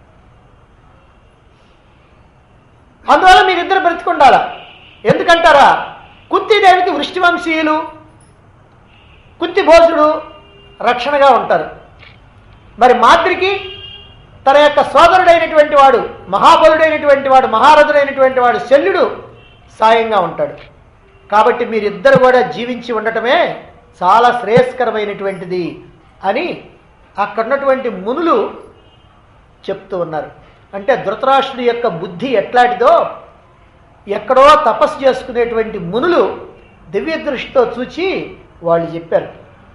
S1: అందువల్ల మీరిద్దరు బ్రతికుండాలా ఎందుకంటారా కుంతిదేవికి వృష్టివంశీయులు కుంతి భోజుడు రక్షణగా ఉంటారు మరి మాద్రికి తన యొక్క సోదరుడైనటువంటి వాడు మహాబలుడైనటువంటి వాడు మహారథుడైనటువంటి వాడు శల్యుడు సాయంగా ఉంటాడు కాబట్టి మీరిద్దరు కూడా జీవించి ఉండటమే చాలా శ్రేయస్కరమైనటువంటిది అని అక్కడున్నటువంటి మునులు చెప్తూ ఉన్నారు అంటే ధృతరాష్ట్రుడి యొక్క బుద్ధి ఎట్లాంటిదో ఎక్కడో తపస్సు చేసుకునేటువంటి మునులు దివ్య దృష్టితో చూచి వాళ్ళు చెప్పారు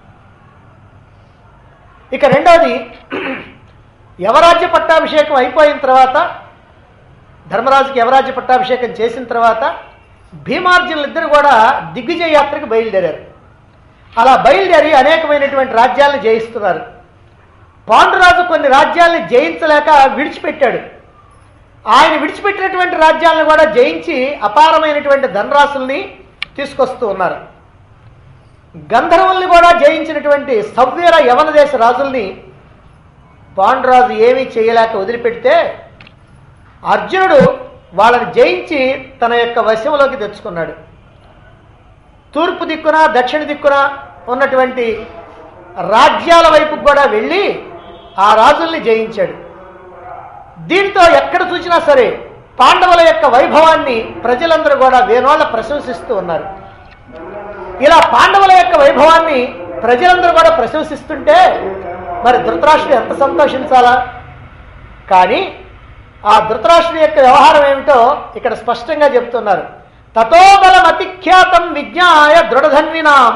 S1: ఇక రెండవది యవరాజ్య పట్టాభిషేకం అయిపోయిన తర్వాత ధర్మరాజుకి యవరాజ్య పట్టాభిషేకం చేసిన తర్వాత భీమార్జునులు ఇద్దరు కూడా దిగ్విజయ యాత్రకు బయలుదేరారు అలా బయలుదేరి అనేకమైనటువంటి రాజ్యాలను జయిస్తున్నారు పాండురాజు కొన్ని రాజ్యాలను జయించలేక విడిచిపెట్టాడు ఆయన విడిచిపెట్టినటువంటి రాజ్యాలను కూడా జయించి అపారమైనటువంటి ధనరాశుల్ని తీసుకొస్తూ ఉన్నారు గంధర్వుల్ని కూడా జయించినటువంటి సవ్వీర యవన దేశ రాజుల్ని పాండురాజు ఏమీ చేయలేక వదిలిపెడితే అర్జునుడు వాళ్ళని జయించి తన యొక్క వశంలోకి తెచ్చుకున్నాడు తూర్పు దిక్కున దక్షిణ దిక్కున ఉన్నటువంటి రాజ్యాల వైపు కూడా వెళ్ళి ఆ రాజుల్ని జయించాడు దీంతో ఎక్కడ చూసినా సరే పాండవుల యొక్క వైభవాన్ని ప్రజలందరూ కూడా వేనోళ్ళ ప్రశంసిస్తూ ఉన్నారు ఇలా పాండవుల యొక్క వైభవాన్ని ప్రజలందరూ కూడా ప్రశంసిస్తుంటే మరి ధృతరాష్ట్రుడు ఎంత సంతోషించాలా కానీ ఆ ధృతరాష్ట్రుడి యొక్క వ్యవహారం ఏమిటో ఇక్కడ స్పష్టంగా చెప్తున్నారు తతోబలం అతిఖ్యాతం విజ్ఞాయ దృఢధన్వినాం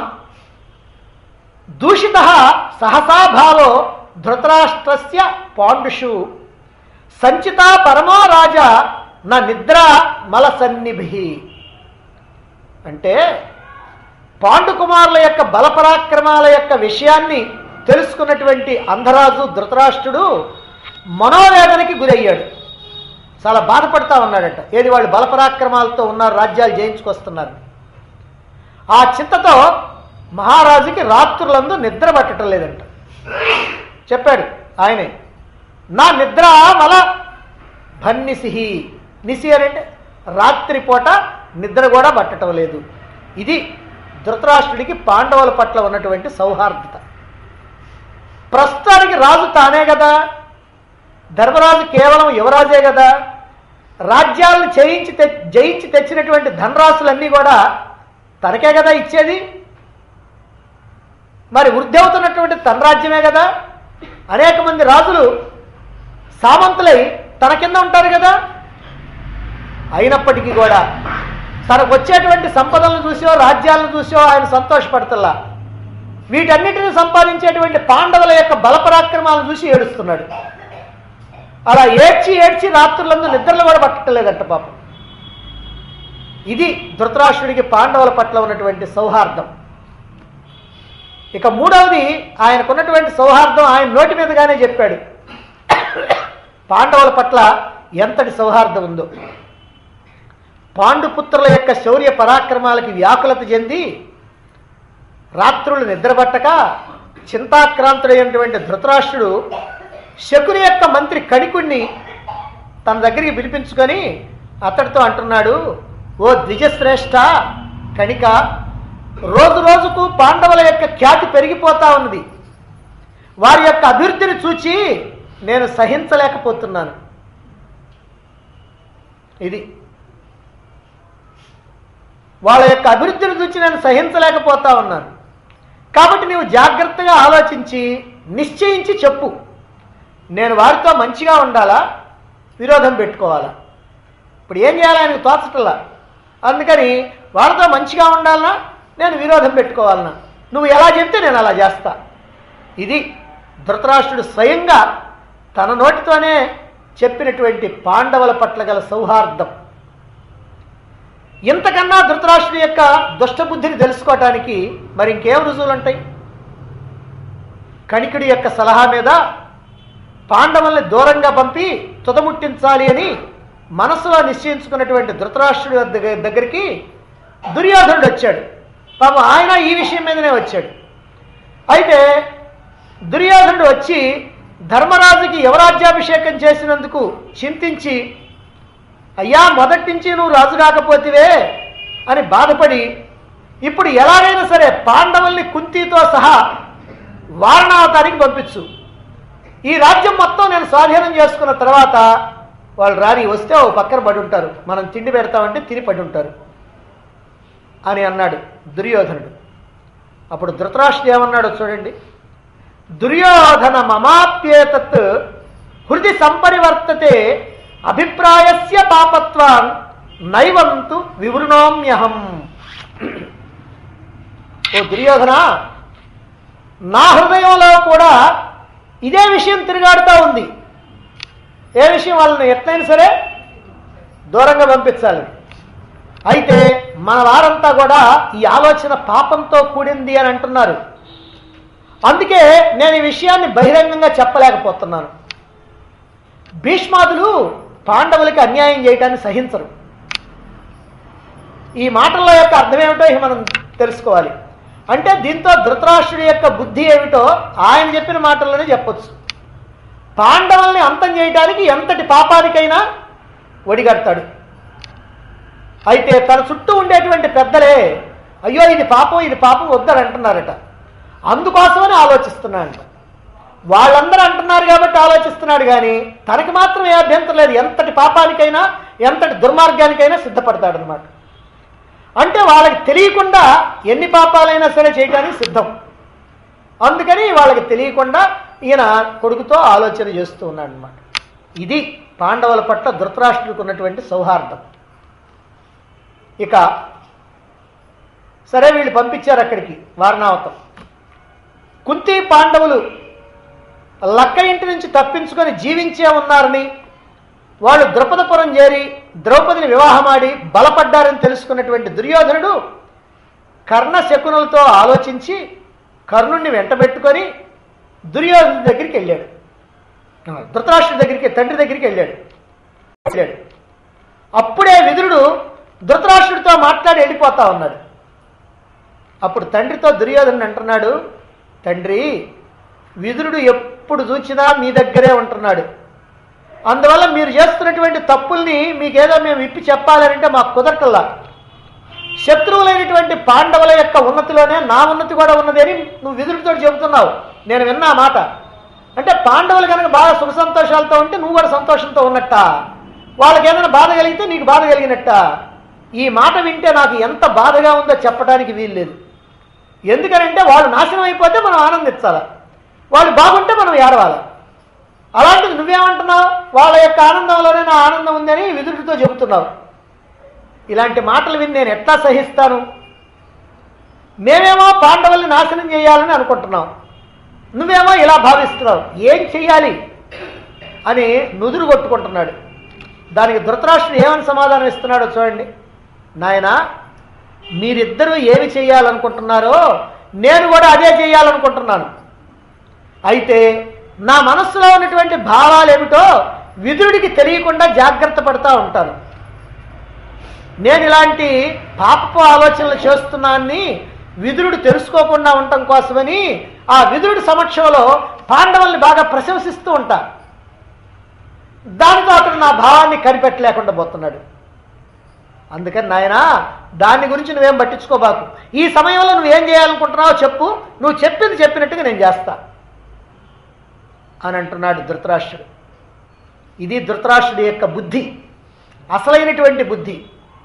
S1: దూషిత సహసాభావో ధృతరాష్ట్రస్య పాండుషు సంచిత పరమో రాజా నా నిద్ర మలసన్నిభి అంటే పాండుకుమారుల యొక్క బలపరాక్రమాల యొక్క విషయాన్ని తెలుసుకున్నటువంటి అంధరాజు ధృతరాష్ట్రుడు మనోవేదనకి గురయ్యాడు చాలా బాధపడతా ఉన్నాడట ఏది వాళ్ళు బలపరాక్రమాలతో ఉన్నారు రాజ్యాలు జయించుకొస్తున్నారు ఆ చింతతో మహారాజుకి రాత్రులందు నిద్ర పట్టడం లేదంట చెప్పాడు ఆయనే నా నిద్ర మల భన్నిసిహి నిసి అని అంటే రాత్రిపూట నిద్ర కూడా పట్టడం లేదు ఇది ధృతరాష్ట్రుడికి పాండవుల పట్ల ఉన్నటువంటి సౌహార్దత ప్రస్తుతానికి రాజు తానే కదా ధర్మరాజు కేవలం యువరాజే కదా రాజ్యాలను చేయించి తె జయించి తెచ్చినటువంటి ధనరాశులన్నీ కూడా తనకే కదా ఇచ్చేది మరి వృద్ధి అవుతున్నటువంటి తన రాజ్యమే కదా అనేక మంది రాజులు సామంతులై తన కింద ఉంటారు కదా అయినప్పటికీ కూడా తనకు వచ్చేటువంటి సంపదలను చూసో రాజ్యాలను చూసో ఆయన సంతోషపడతల్లా వీటన్నిటిని సంపాదించేటువంటి పాండవుల యొక్క బలపరాక్రమాలను చూసి ఏడుస్తున్నాడు అలా ఏడ్చి ఏడ్చి రాత్రులందు నిద్రలు కూడా పట్టలేదంట పాపం ఇది ధృతరాష్ట్రుడికి పాండవుల పట్ల ఉన్నటువంటి సౌహార్దం ఇక మూడవది ఆయనకున్నటువంటి సౌహార్దం ఆయన నోటి మీదుగానే చెప్పాడు పాండవుల పట్ల ఎంతటి సౌహార్దం ఉందో పాండుపుత్రుల యొక్క శౌర్య పరాక్రమాలకి వ్యాకులత చెంది రాత్రులు నిద్రపట్టక చింతాక్రాంతుడైనటువంటి ధృతరాష్ట్రుడు శకుని యొక్క మంత్రి కణికుణ్ణి తన దగ్గరికి పిలిపించుకొని అతడితో అంటున్నాడు ఓ ద్విజశ్రేష్ఠ కణిక రోజు రోజుకు పాండవుల యొక్క ఖ్యాతి పెరిగిపోతా ఉన్నది వారి యొక్క అభివృద్ధిని చూచి నేను సహించలేకపోతున్నాను ఇది వాళ్ళ యొక్క అభివృద్ధిని చూసి నేను సహించలేకపోతా ఉన్నాను కాబట్టి నీవు జాగ్రత్తగా ఆలోచించి నిశ్చయించి చెప్పు నేను వారితో మంచిగా ఉండాలా విరోధం పెట్టుకోవాలా ఇప్పుడు ఏం చేయాలి ఆయనకు తోచటల్లా అందుకని వాళ్ళతో మంచిగా ఉండాలనా నేను విరోధం పెట్టుకోవాలనా నువ్వు ఎలా చెప్తే నేను అలా చేస్తా ఇది ధృతరాష్ట్రుడు స్వయంగా తన నోటితోనే చెప్పినటువంటి పాండవుల పట్ల గల సౌహార్దం ఇంతకన్నా ధృతరాష్ట్రుడి యొక్క దుష్టబుద్ధిని తెలుసుకోవటానికి మరి ఇంకేం రుజువులు ఉంటాయి కణికుడి యొక్క సలహా మీద పాండవుల్ని దూరంగా పంపి తుదముట్టించాలి అని మనసులో నిశ్చయించుకున్నటువంటి ధృతరాష్ట్రుడి వద్ద- దగ్గరికి దుర్యోధనుడు వచ్చాడు పాపం ఆయన ఈ విషయం మీదనే వచ్చాడు అయితే దుర్యోధనుడు వచ్చి ధర్మరాజుకి యువరాజ్యాభిషేకం చేసినందుకు చింతించి అయ్యా మొదటి నుంచి నువ్వు రాజు కాకపోతివే అని బాధపడి ఇప్పుడు ఎలాగైనా సరే పాండవుల్ని కుంతితో సహా వారణావతానికి పంపించు ఈ రాజ్యం మొత్తం నేను స్వాధీనం చేసుకున్న తర్వాత వాళ్ళు రాని వస్తే ఓ పక్కన పడి ఉంటారు మనం తిండి పెడతామంటే తిని పడి ఉంటారు అని అన్నాడు దుర్యోధనుడు అప్పుడు ధృతరాష్ట్రుడు ఏమన్నాడో చూడండి దుర్యోధన మమాప్యేతత్ హృది సంపరివర్తతే అభిప్రాయస్య పాపత్వాన్ నైవంతు వివృణోమ్యహం ఓ దుర్యోధన నా హృదయంలో కూడా ఇదే విషయం తిరిగాడుతూ ఉంది ఏ విషయం వాళ్ళని ఎట్లయినా సరే దూరంగా పంపించాలి అయితే మన వారంతా కూడా ఈ ఆలోచన పాపంతో కూడింది అని అంటున్నారు అందుకే నేను ఈ విషయాన్ని బహిరంగంగా చెప్పలేకపోతున్నాను భీష్మాదులు పాండవులకి అన్యాయం చేయటాన్ని సహించరు ఈ మాటల యొక్క అర్థం ఏమిటో ఇక మనం తెలుసుకోవాలి అంటే దీంతో ధృతరాష్ట్రుడి యొక్క బుద్ధి ఏమిటో ఆయన చెప్పిన మాటల్లోనే చెప్పొచ్చు పాండవుల్ని అంతం చేయడానికి ఎంతటి పాపానికైనా ఒడిగడతాడు అయితే తన చుట్టూ ఉండేటువంటి పెద్దలే అయ్యో ఇది పాపం ఇది పాపం వద్దని అంటున్నారట అందుకోసమని ఆలోచిస్తున్నాడంట వాళ్ళందరూ అంటున్నారు కాబట్టి ఆలోచిస్తున్నాడు కానీ తనకి మాత్రం ఏ అభ్యంతరం లేదు ఎంతటి పాపానికైనా ఎంతటి దుర్మార్గానికైనా సిద్ధపడతాడు అనమాట అంటే వాళ్ళకి తెలియకుండా ఎన్ని పాపాలైనా సరే చేయడానికి సిద్ధం అందుకని వాళ్ళకి తెలియకుండా ఈయన కొడుకుతో ఆలోచన చేస్తూ ఉన్నాడు అనమాట ఇది పాండవుల పట్ల ధృతరాష్ట్రుడికి ఉన్నటువంటి సౌహార్దం ఇక సరే వీళ్ళు పంపించారు అక్కడికి వారణావతం కుంతి పాండవులు లక్క ఇంటి నుంచి తప్పించుకొని జీవించే ఉన్నారని వాళ్ళు ద్రుపదపురం చేరి ద్రౌపదిని వివాహమాడి బలపడ్డారని తెలుసుకున్నటువంటి దుర్యోధనుడు కర్ణ శకునులతో ఆలోచించి కర్ణుణ్ణి వెంటబెట్టుకొని దుర్యోధను దగ్గరికి వెళ్ళాడు ఆ, ధృతరాష్ట్రుడి దగ్గరికి తండ్రి దగ్గరికి వెళ్ళాడు వెళ్ళాడు అప్పుడే విదురుడు ధృతరాష్ట్రుడితో మాట్లాడి వెళ్ళిపోతా ఉన్నాడు అప్పుడు తండ్రితో దుర్యోధను అంటున్నాడు తండ్రి విదురుడు ఎప్పుడు చూసినా మీ దగ్గరే ఉంటున్నాడు అందువల్ల మీరు చేస్తున్నటువంటి తప్పుల్ని మీకేదో మేము ఇప్పి చెప్పాలంటే మాకు కుదరటల్లా శత్రువులైనటువంటి పాండవుల యొక్క ఉన్నతిలోనే నా ఉన్నతి కూడా ఉన్నది అని నువ్వు విదురుడితో చెబుతున్నావు నేను విన్నా ఆ మాట అంటే పాండవులు కనుక బాగా సుఖ సంతోషాలతో ఉంటే నువ్వు కూడా సంతోషంతో ఉన్నట్ట వాళ్ళకి ఏదైనా బాధ కలిగితే నీకు బాధ కలిగినట్ట ఈ మాట వింటే నాకు ఎంత బాధగా ఉందో చెప్పడానికి వీల్లేదు ఎందుకనంటే వాళ్ళు నాశనం అయిపోతే మనం ఆనందించాలి వాళ్ళు బాగుంటే మనం ఏడవాలి అలాంటిది నువ్వేమంటున్నావు వాళ్ళ యొక్క ఆనందంలోనే నా ఆనందం ఉందని విదురుడితో చెబుతున్నావు ఇలాంటి మాటలు విని నేను ఎట్లా సహిస్తాను మేమేమో పాండవుల్ని నాశనం చేయాలని అనుకుంటున్నాం నువ్వేమో ఇలా భావిస్తున్నావు ఏం చెయ్యాలి అని నుదురు కొట్టుకుంటున్నాడు దానికి ధృతరాష్ట్రుడు ఏమని సమాధానం ఇస్తున్నాడో చూడండి నాయనా మీరిద్దరూ ఏమి చేయాలనుకుంటున్నారో నేను కూడా అదే చేయాలనుకుంటున్నాను అయితే నా మనస్సులో ఉన్నటువంటి భావాలు ఏమిటో విదురుడికి తెలియకుండా జాగ్రత్త పడుతూ ఉంటాను నేను ఇలాంటి పాపపు ఆలోచనలు చేస్తున్నాన్ని విదురుడు తెలుసుకోకుండా ఉండటం కోసమని ఆ విదురుడి సమక్షంలో పాండవుల్ని బాగా ప్రశంసిస్తూ ఉంటా దానితో అతను నా భావాన్ని కనిపెట్టలేకుండా పోతున్నాడు అందుకని నాయనా దాని గురించి నువ్వేం పట్టించుకోబాకు ఈ సమయంలో నువ్వేం చేయాలనుకుంటున్నావో చెప్పు నువ్వు చెప్పింది చెప్పినట్టుగా నేను చేస్తా అని అంటున్నాడు ధృతరాష్ట్రుడు ఇది ధృతరాష్ట్రుడి యొక్క బుద్ధి అసలైనటువంటి బుద్ధి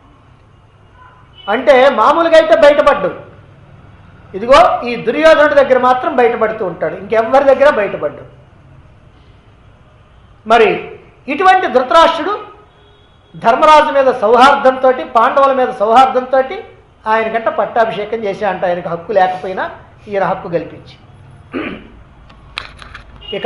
S1: అంటే మామూలుగా అయితే బయటపడ్డు ఇదిగో ఈ దుర్యోధనుడి దగ్గర మాత్రం బయటపడుతూ ఉంటాడు ఇంకెవ్వరి దగ్గర బయటపడ్డు మరి ఇటువంటి ధృతరాష్ట్రుడు ధర్మరాజు మీద సౌహార్దంతో పాండవుల మీద సౌహార్దంతో ఆయనకంట పట్టాభిషేకం చేశా అంట ఆయనకు హక్కు లేకపోయినా ఈయన హక్కు కల్పించి ఇక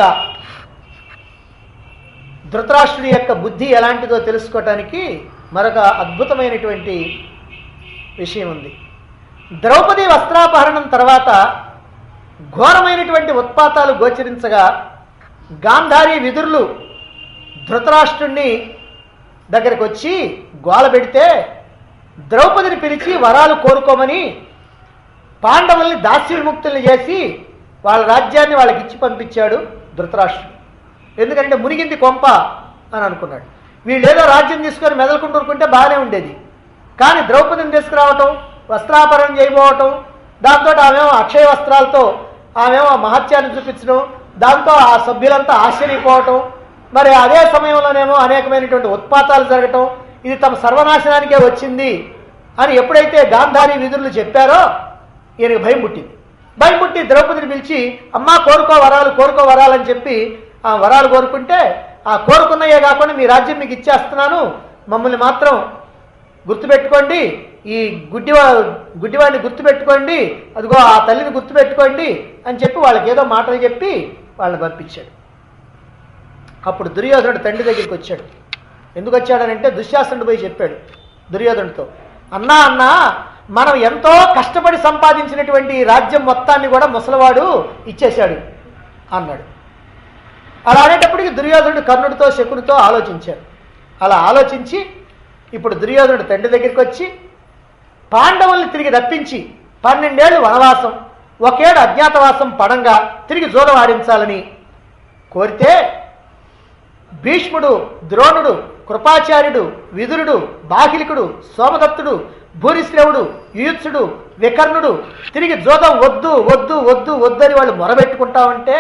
S1: ధృతరాష్ట్రుడి యొక్క బుద్ధి ఎలాంటిదో తెలుసుకోవటానికి మరొక అద్భుతమైనటువంటి విషయం ఉంది ద్రౌపది వస్త్రాపహరణం తర్వాత ఘోరమైనటువంటి ఉత్పాతాలు గోచరించగా గాంధారి విదురులు ధృతరాష్ట్రుణ్ణి దగ్గరికి వచ్చి గోల పెడితే ద్రౌపదిని పిలిచి వరాలు కోరుకోమని పాండవుల్ని దాస్య విముక్తుల్ని చేసి వాళ్ళ రాజ్యాన్ని వాళ్ళకి ఇచ్చి పంపించాడు ధృతరాష్ట్రుడు ఎందుకంటే మునిగింది కొంప అని అనుకున్నాడు వీళ్ళు ఏదో రాజ్యం తీసుకొని మెదలుకుంటూరుకుంటే బాగానే ఉండేది కానీ ద్రౌపదిని తీసుకురావటం వస్త్రాపరణం చేయబోవటం దాంతో ఆమెమో అక్షయ వస్త్రాలతో ఆమెమో మహత్యాన్ని చూపించడం దాంతో ఆ సభ్యులంతా ఆశ్చర్యపోవటం మరి అదే సమయంలోనేమో అనేకమైనటువంటి ఉత్పాతాలు జరగటం ఇది తమ సర్వనాశనానికే వచ్చింది అని ఎప్పుడైతే గాంధారి విధులు చెప్పారో ఈయనకి భయం పుట్టింది భయం పుట్టి ద్రౌపదిని పిలిచి అమ్మా కోరుకో వరాలు కోరుకో వరాలు అని చెప్పి ఆ వరాలు కోరుకుంటే ఆ కోరుకున్నయే కాకుండా మీ రాజ్యం మీకు ఇచ్చేస్తున్నాను మమ్మల్ని మాత్రం గుర్తుపెట్టుకోండి ఈ గుడ్డివా గుడ్డివాడిని గుర్తుపెట్టుకోండి అదిగో ఆ తల్లిని గుర్తుపెట్టుకోండి అని చెప్పి వాళ్ళకి ఏదో మాటలు చెప్పి వాళ్ళని పంపించాడు అప్పుడు దుర్యోధనుడు తండ్రి దగ్గరికి వచ్చాడు ఎందుకు వచ్చాడనంటే దుశ్శాసనుడు పోయి చెప్పాడు దుర్యోధనుడితో అన్నా అన్నా మనం ఎంతో కష్టపడి సంపాదించినటువంటి ఈ రాజ్యం మొత్తాన్ని కూడా ముసలివాడు ఇచ్చేశాడు అన్నాడు అలా అనేటప్పటికి దుర్యోధనుడు కర్ణుడితో శకునితో ఆలోచించాడు అలా ఆలోచించి ఇప్పుడు దుర్యోధనుడు తండ్రి దగ్గరికి వచ్చి పాండవుల్ని తిరిగి రప్పించి పన్నెండేళ్ళు వనవాసం ఒకేడు అజ్ఞాతవాసం పడంగా తిరిగి జోదం ఆడించాలని కోరితే భీష్ముడు ద్రోణుడు కృపాచార్యుడు విదురుడు బాహిలికుడు సోమదత్తుడు భూరిశ్రవుడు యూత్సుడు వికర్ణుడు తిరిగి జోదం వద్దు వద్దు వద్దు వద్దని వాళ్ళు మొరబెట్టుకుంటా ఉంటే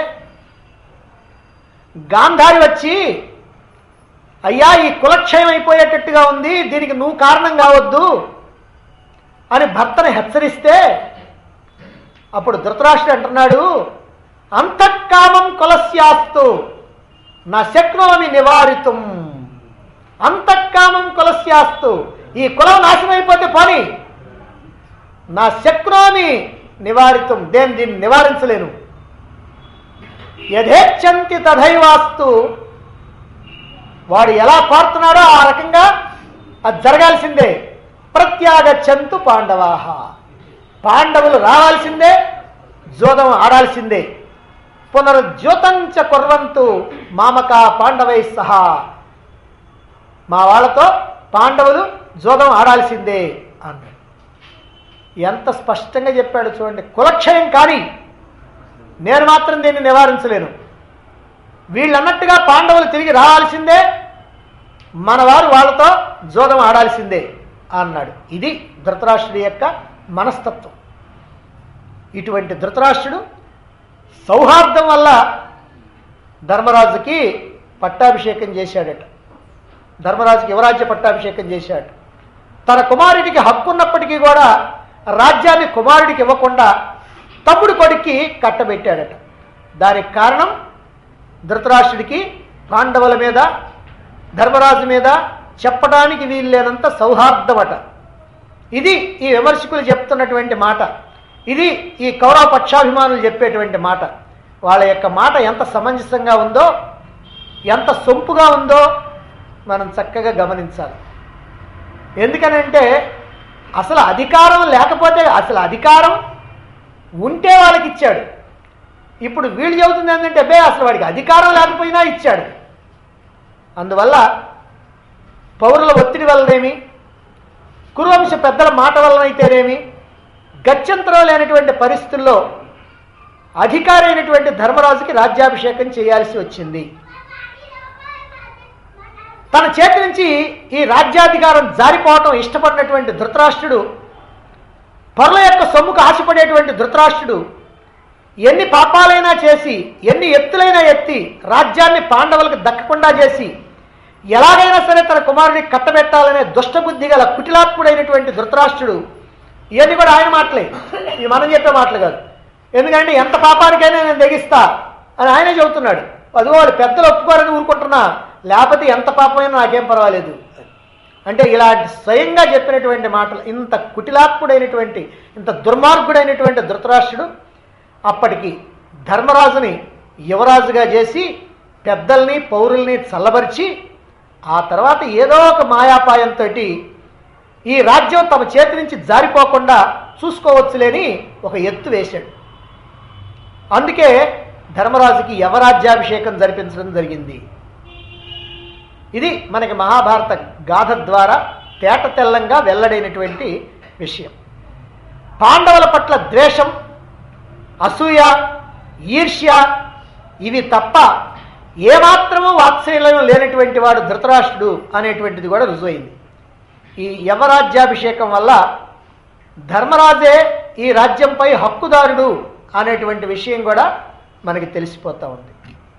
S1: గాంధారి వచ్చి అయ్యా ఈ కులక్షయం అయిపోయేటట్టుగా ఉంది దీనికి నువ్వు కారణం కావద్దు అని భర్తను హెచ్చరిస్తే అప్పుడు ధృతరాష్ట్రుడు అంటున్నాడు అంతఃకామం కులస్యాస్తు నా శక్నోమి నివారితం అంతఃకామం కులస్యాస్తు ఈ కులం నాశనం అయిపోతే పోని నా శక్నోమి నివారితం దేని దీన్ని నివారించలేను యథేచ్ఛంతి తథైవాస్తు వాడు ఎలా కోరుతున్నాడో ఆ రకంగా అది జరగాల్సిందే ప్రత్యాగచ్చంతు పాండవాహ పాండవులు రావాల్సిందే జోదం ఆడాల్సిందే పునరుజ్యోతంచ కుర్వంతు మామక పాండవై సహా మా వాళ్ళతో పాండవులు జోదం ఆడాల్సిందే అన్నాడు ఎంత స్పష్టంగా చెప్పాడు చూడండి కులక్షయం కానీ నేను మాత్రం దీన్ని నివారించలేను వీళ్ళన్నట్టుగా పాండవులు తిరిగి రావాల్సిందే మన వారు వాళ్ళతో జోదం ఆడాల్సిందే అన్నాడు ఇది ధృతరాష్ట్రుడి యొక్క మనస్తత్వం ఇటువంటి ధృతరాష్ట్రుడు సౌహార్దం వల్ల ధర్మరాజుకి పట్టాభిషేకం చేశాడట ధర్మరాజుకి యువరాజ్య పట్టాభిషేకం చేశాడు తన కుమారుడికి హక్కు ఉన్నప్పటికీ కూడా రాజ్యాన్ని కుమారుడికి ఇవ్వకుండా తమ్ముడు కొడుక్కి కట్టబెట్టాడట దానికి కారణం ధృతరాష్ట్రుడికి పాండవుల మీద ధర్మరాజు మీద చెప్పడానికి వీల్లేనంత సౌహార్దమట ఇది ఈ విమర్శకులు చెప్తున్నటువంటి మాట ఇది ఈ కౌరవ పక్షాభిమానులు చెప్పేటువంటి మాట వాళ్ళ యొక్క మాట ఎంత సమంజసంగా ఉందో ఎంత సొంపుగా ఉందో మనం చక్కగా గమనించాలి ఎందుకనంటే అసలు అధికారం లేకపోతే అసలు అధికారం ఉంటే వాళ్ళకి ఇచ్చాడు ఇప్పుడు వీళ్ళు చెబుతుంది ఏంటంటే బే అసలు వాడికి అధికారం లేకపోయినా ఇచ్చాడు అందువల్ల పౌరుల ఒత్తిడి వల్లనేమి కురువంశ పెద్దల మాట వలనైతేనేమి గత్యంతరం లేనటువంటి పరిస్థితుల్లో అధికారి అయినటువంటి ధర్మరాజుకి రాజ్యాభిషేకం చేయాల్సి వచ్చింది తన చేతి నుంచి ఈ రాజ్యాధికారం జారిపోవటం ఇష్టపడినటువంటి ధృతరాష్ట్రుడు పరుల యొక్క సొమ్ముకు ఆశపడేటువంటి ధృతరాష్ట్రుడు ఎన్ని పాపాలైనా చేసి ఎన్ని ఎత్తులైనా ఎత్తి రాజ్యాన్ని పాండవులకు దక్కకుండా చేసి ఎలాగైనా సరే తన కుమారుడిని కట్టబెట్టాలనే దుష్టబుద్ధి గల కుటిలాత్ముడైనటువంటి ధృతరాష్ట్రుడు ఇవన్నీ కూడా ఆయన మాటలే ఇవి మనం చెప్పే మాటలు కాదు ఎందుకంటే ఎంత పాపానికైనా నేను తెగిస్తా అని ఆయనే చెబుతున్నాడు అదిగో వాళ్ళు పెద్దలు ఒప్పుకోరని ఊరుకుంటున్నా లేకపోతే ఎంత పాపమైనా నాకేం పర్వాలేదు అంటే ఇలాంటి స్వయంగా చెప్పినటువంటి మాటలు ఇంత కుటిలాత్ముడైనటువంటి ఇంత దుర్మార్గుడైనటువంటి ధృతరాష్ట్రుడు అప్పటికి ధర్మరాజుని యువరాజుగా చేసి పెద్దల్ని పౌరుల్ని చల్లబరిచి ఆ తర్వాత ఏదో ఒక మాయాపాయంతో ఈ రాజ్యం తమ చేతి నుంచి జారిపోకుండా చూసుకోవచ్చులేని ఒక ఎత్తు వేశాడు అందుకే ధర్మరాజుకి యవరాజ్యాభిషేకం జరిపించడం జరిగింది ఇది మనకి మహాభారత గాథ ద్వారా తేట తెల్లంగా వెల్లడైనటువంటి విషయం పాండవుల పట్ల ద్వేషం అసూయ ఈర్ష్య ఇవి తప్ప ఏమాత్రము వాత్సల్యం లేనటువంటి వాడు ధృతరాష్ట్రుడు అనేటువంటిది కూడా రుజువైంది ఈ యవరాజ్యాభిషేకం వల్ల ధర్మరాజే ఈ రాజ్యంపై హక్కుదారుడు అనేటువంటి విషయం కూడా మనకి తెలిసిపోతూ ఉంది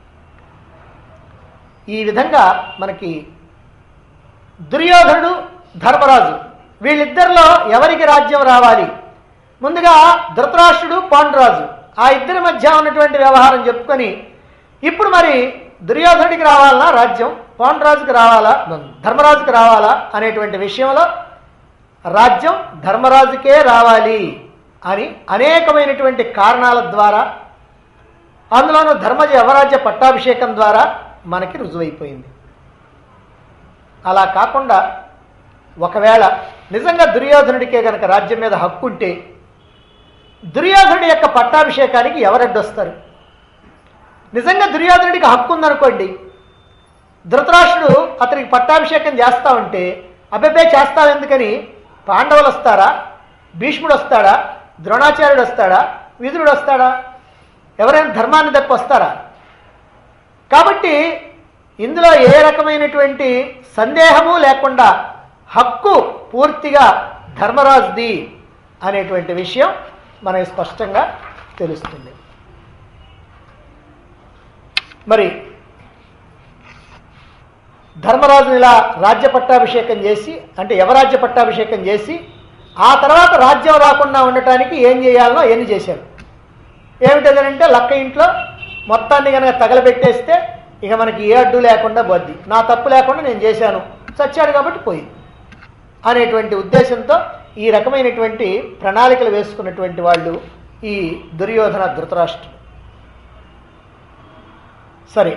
S1: ఈ విధంగా మనకి దుర్యోధనుడు ధర్మరాజు వీళ్ళిద్దరిలో ఎవరికి రాజ్యం రావాలి ముందుగా ధృతరాష్ట్రుడు పాండురాజు ఆ ఇద్దరి మధ్య ఉన్నటువంటి వ్యవహారం చెప్పుకొని ఇప్పుడు మరి దుర్యోధనుడికి రావాలనా రాజ్యం పాండురాజుకి రావాలా ధర్మరాజుకి రావాలా అనేటువంటి విషయంలో రాజ్యం ధర్మరాజుకే రావాలి అని అనేకమైనటువంటి కారణాల ద్వారా అందులోనూ ధర్మజ యవరాజ్య పట్టాభిషేకం ద్వారా మనకి రుజువైపోయింది అలా కాకుండా ఒకవేళ నిజంగా దుర్యోధనుడికే గనక రాజ్యం మీద హక్కు ఉంటే దుర్యోధనుడి యొక్క పట్టాభిషేకానికి ఎవరడ్డొస్తారు నిజంగా దుర్యోధనుడికి హక్కు ఉందనుకోండి ధృతరాష్ట్రుడు అతనికి పట్టాభిషేకం చేస్తా ఉంటే అబ్బెబ్బే చేస్తావు ఎందుకని పాండవులు వస్తారా భీష్ముడు వస్తాడా ద్రోణాచార్యుడు వస్తాడా విదురుడు వస్తాడా ఎవరైనా ధర్మాన్ని తప్పి వస్తారా కాబట్టి ఇందులో ఏ రకమైనటువంటి సందేహము లేకుండా హక్కు పూర్తిగా ధర్మరాజుది అనేటువంటి విషయం మనకి స్పష్టంగా తెలుస్తుంది మరి ధర్మరాజుని ఇలా రాజ్య పట్టాభిషేకం చేసి అంటే యవరాజ్య పట్టాభిషేకం చేసి ఆ తర్వాత రాజ్యం రాకుండా ఉండటానికి ఏం చేయాలనో ఎన్ని చేశారు ఏమిటంటే లక్క ఇంట్లో మొత్తాన్ని కనుక తగలబెట్టేస్తే ఇక మనకి ఏ అడ్డు లేకుండా పోద్ది నా తప్పు లేకుండా నేను చేశాను చచ్చాడు కాబట్టి పోయింది అనేటువంటి ఉద్దేశంతో ఈ రకమైనటువంటి ప్రణాళికలు వేసుకున్నటువంటి వాళ్ళు ఈ దుర్యోధన ధృతరాష్ట్రుడు సరే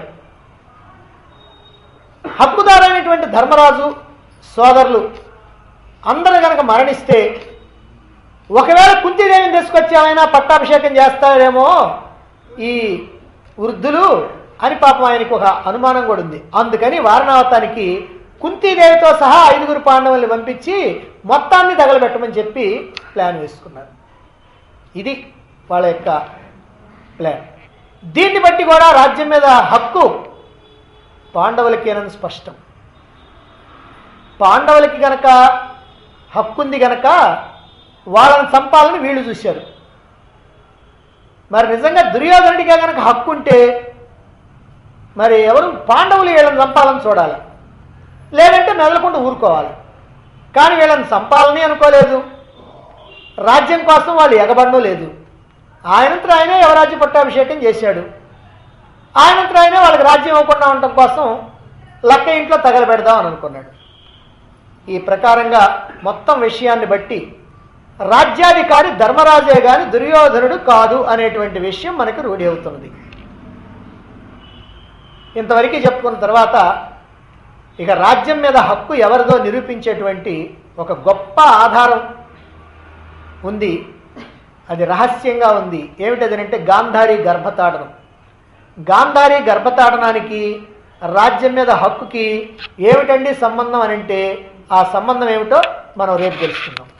S1: హక్కుదారైనటువంటి ధర్మరాజు సోదరులు అందరూ కనుక మరణిస్తే ఒకవేళ కుంతీదేవిని తీసుకొచ్చి ఏమైనా పట్టాభిషేకం చేస్తారేమో ఈ వృద్ధులు అని పాపం ఆయనకు ఒక అనుమానం కూడా ఉంది అందుకని వారణావతానికి కుంతీదేవితో సహా ఐదుగురు పాండవుల్ని పంపించి మొత్తాన్ని తగలబెట్టమని చెప్పి ప్లాన్ వేసుకున్నారు ఇది వాళ్ళ యొక్క ప్లాన్ దీన్ని బట్టి కూడా రాజ్యం మీద హక్కు పాండవులకేనని స్పష్టం పాండవులకి గనక హక్కుంది గనక వాళ్ళని చంపాలని వీళ్ళు చూశారు మరి నిజంగా దుర్యోధనుడిగా గనక హక్కు ఉంటే మరి ఎవరు పాండవులు వీళ్ళని చంపాలని చూడాలి లేదంటే మెదలకుండా ఊరుకోవాలి కానీ వీళ్ళని చంపాలని అనుకోలేదు రాజ్యం కోసం వాళ్ళు ఎగబడడం లేదు ఆయనంతరం ఆయనే యువరాజ్య పట్టాభిషేకం చేశాడు ఆయనంతరం ఆయనే వాళ్ళకి రాజ్యం ఇవ్వకుండా ఉండటం కోసం లక్క ఇంట్లో తగలబెడదాం అని అనుకున్నాడు ఈ ప్రకారంగా మొత్తం విషయాన్ని బట్టి రాజ్యాధికారి ధర్మరాజే గాని దుర్యోధనుడు కాదు అనేటువంటి విషయం మనకు రూఢి అవుతున్నది ఇంతవరకు చెప్పుకున్న తర్వాత ఇక రాజ్యం మీద హక్కు ఎవరిదో నిరూపించేటువంటి ఒక గొప్ప ఆధారం ఉంది అది రహస్యంగా ఉంది ఏమిటదనంటే గాంధారి గర్భతాడనం గాంధారి గర్భతాడనానికి రాజ్యం మీద హక్కుకి ఏమిటండి సంబంధం అని అంటే ఆ సంబంధం ఏమిటో మనం రేపు తెలుసుకుందాం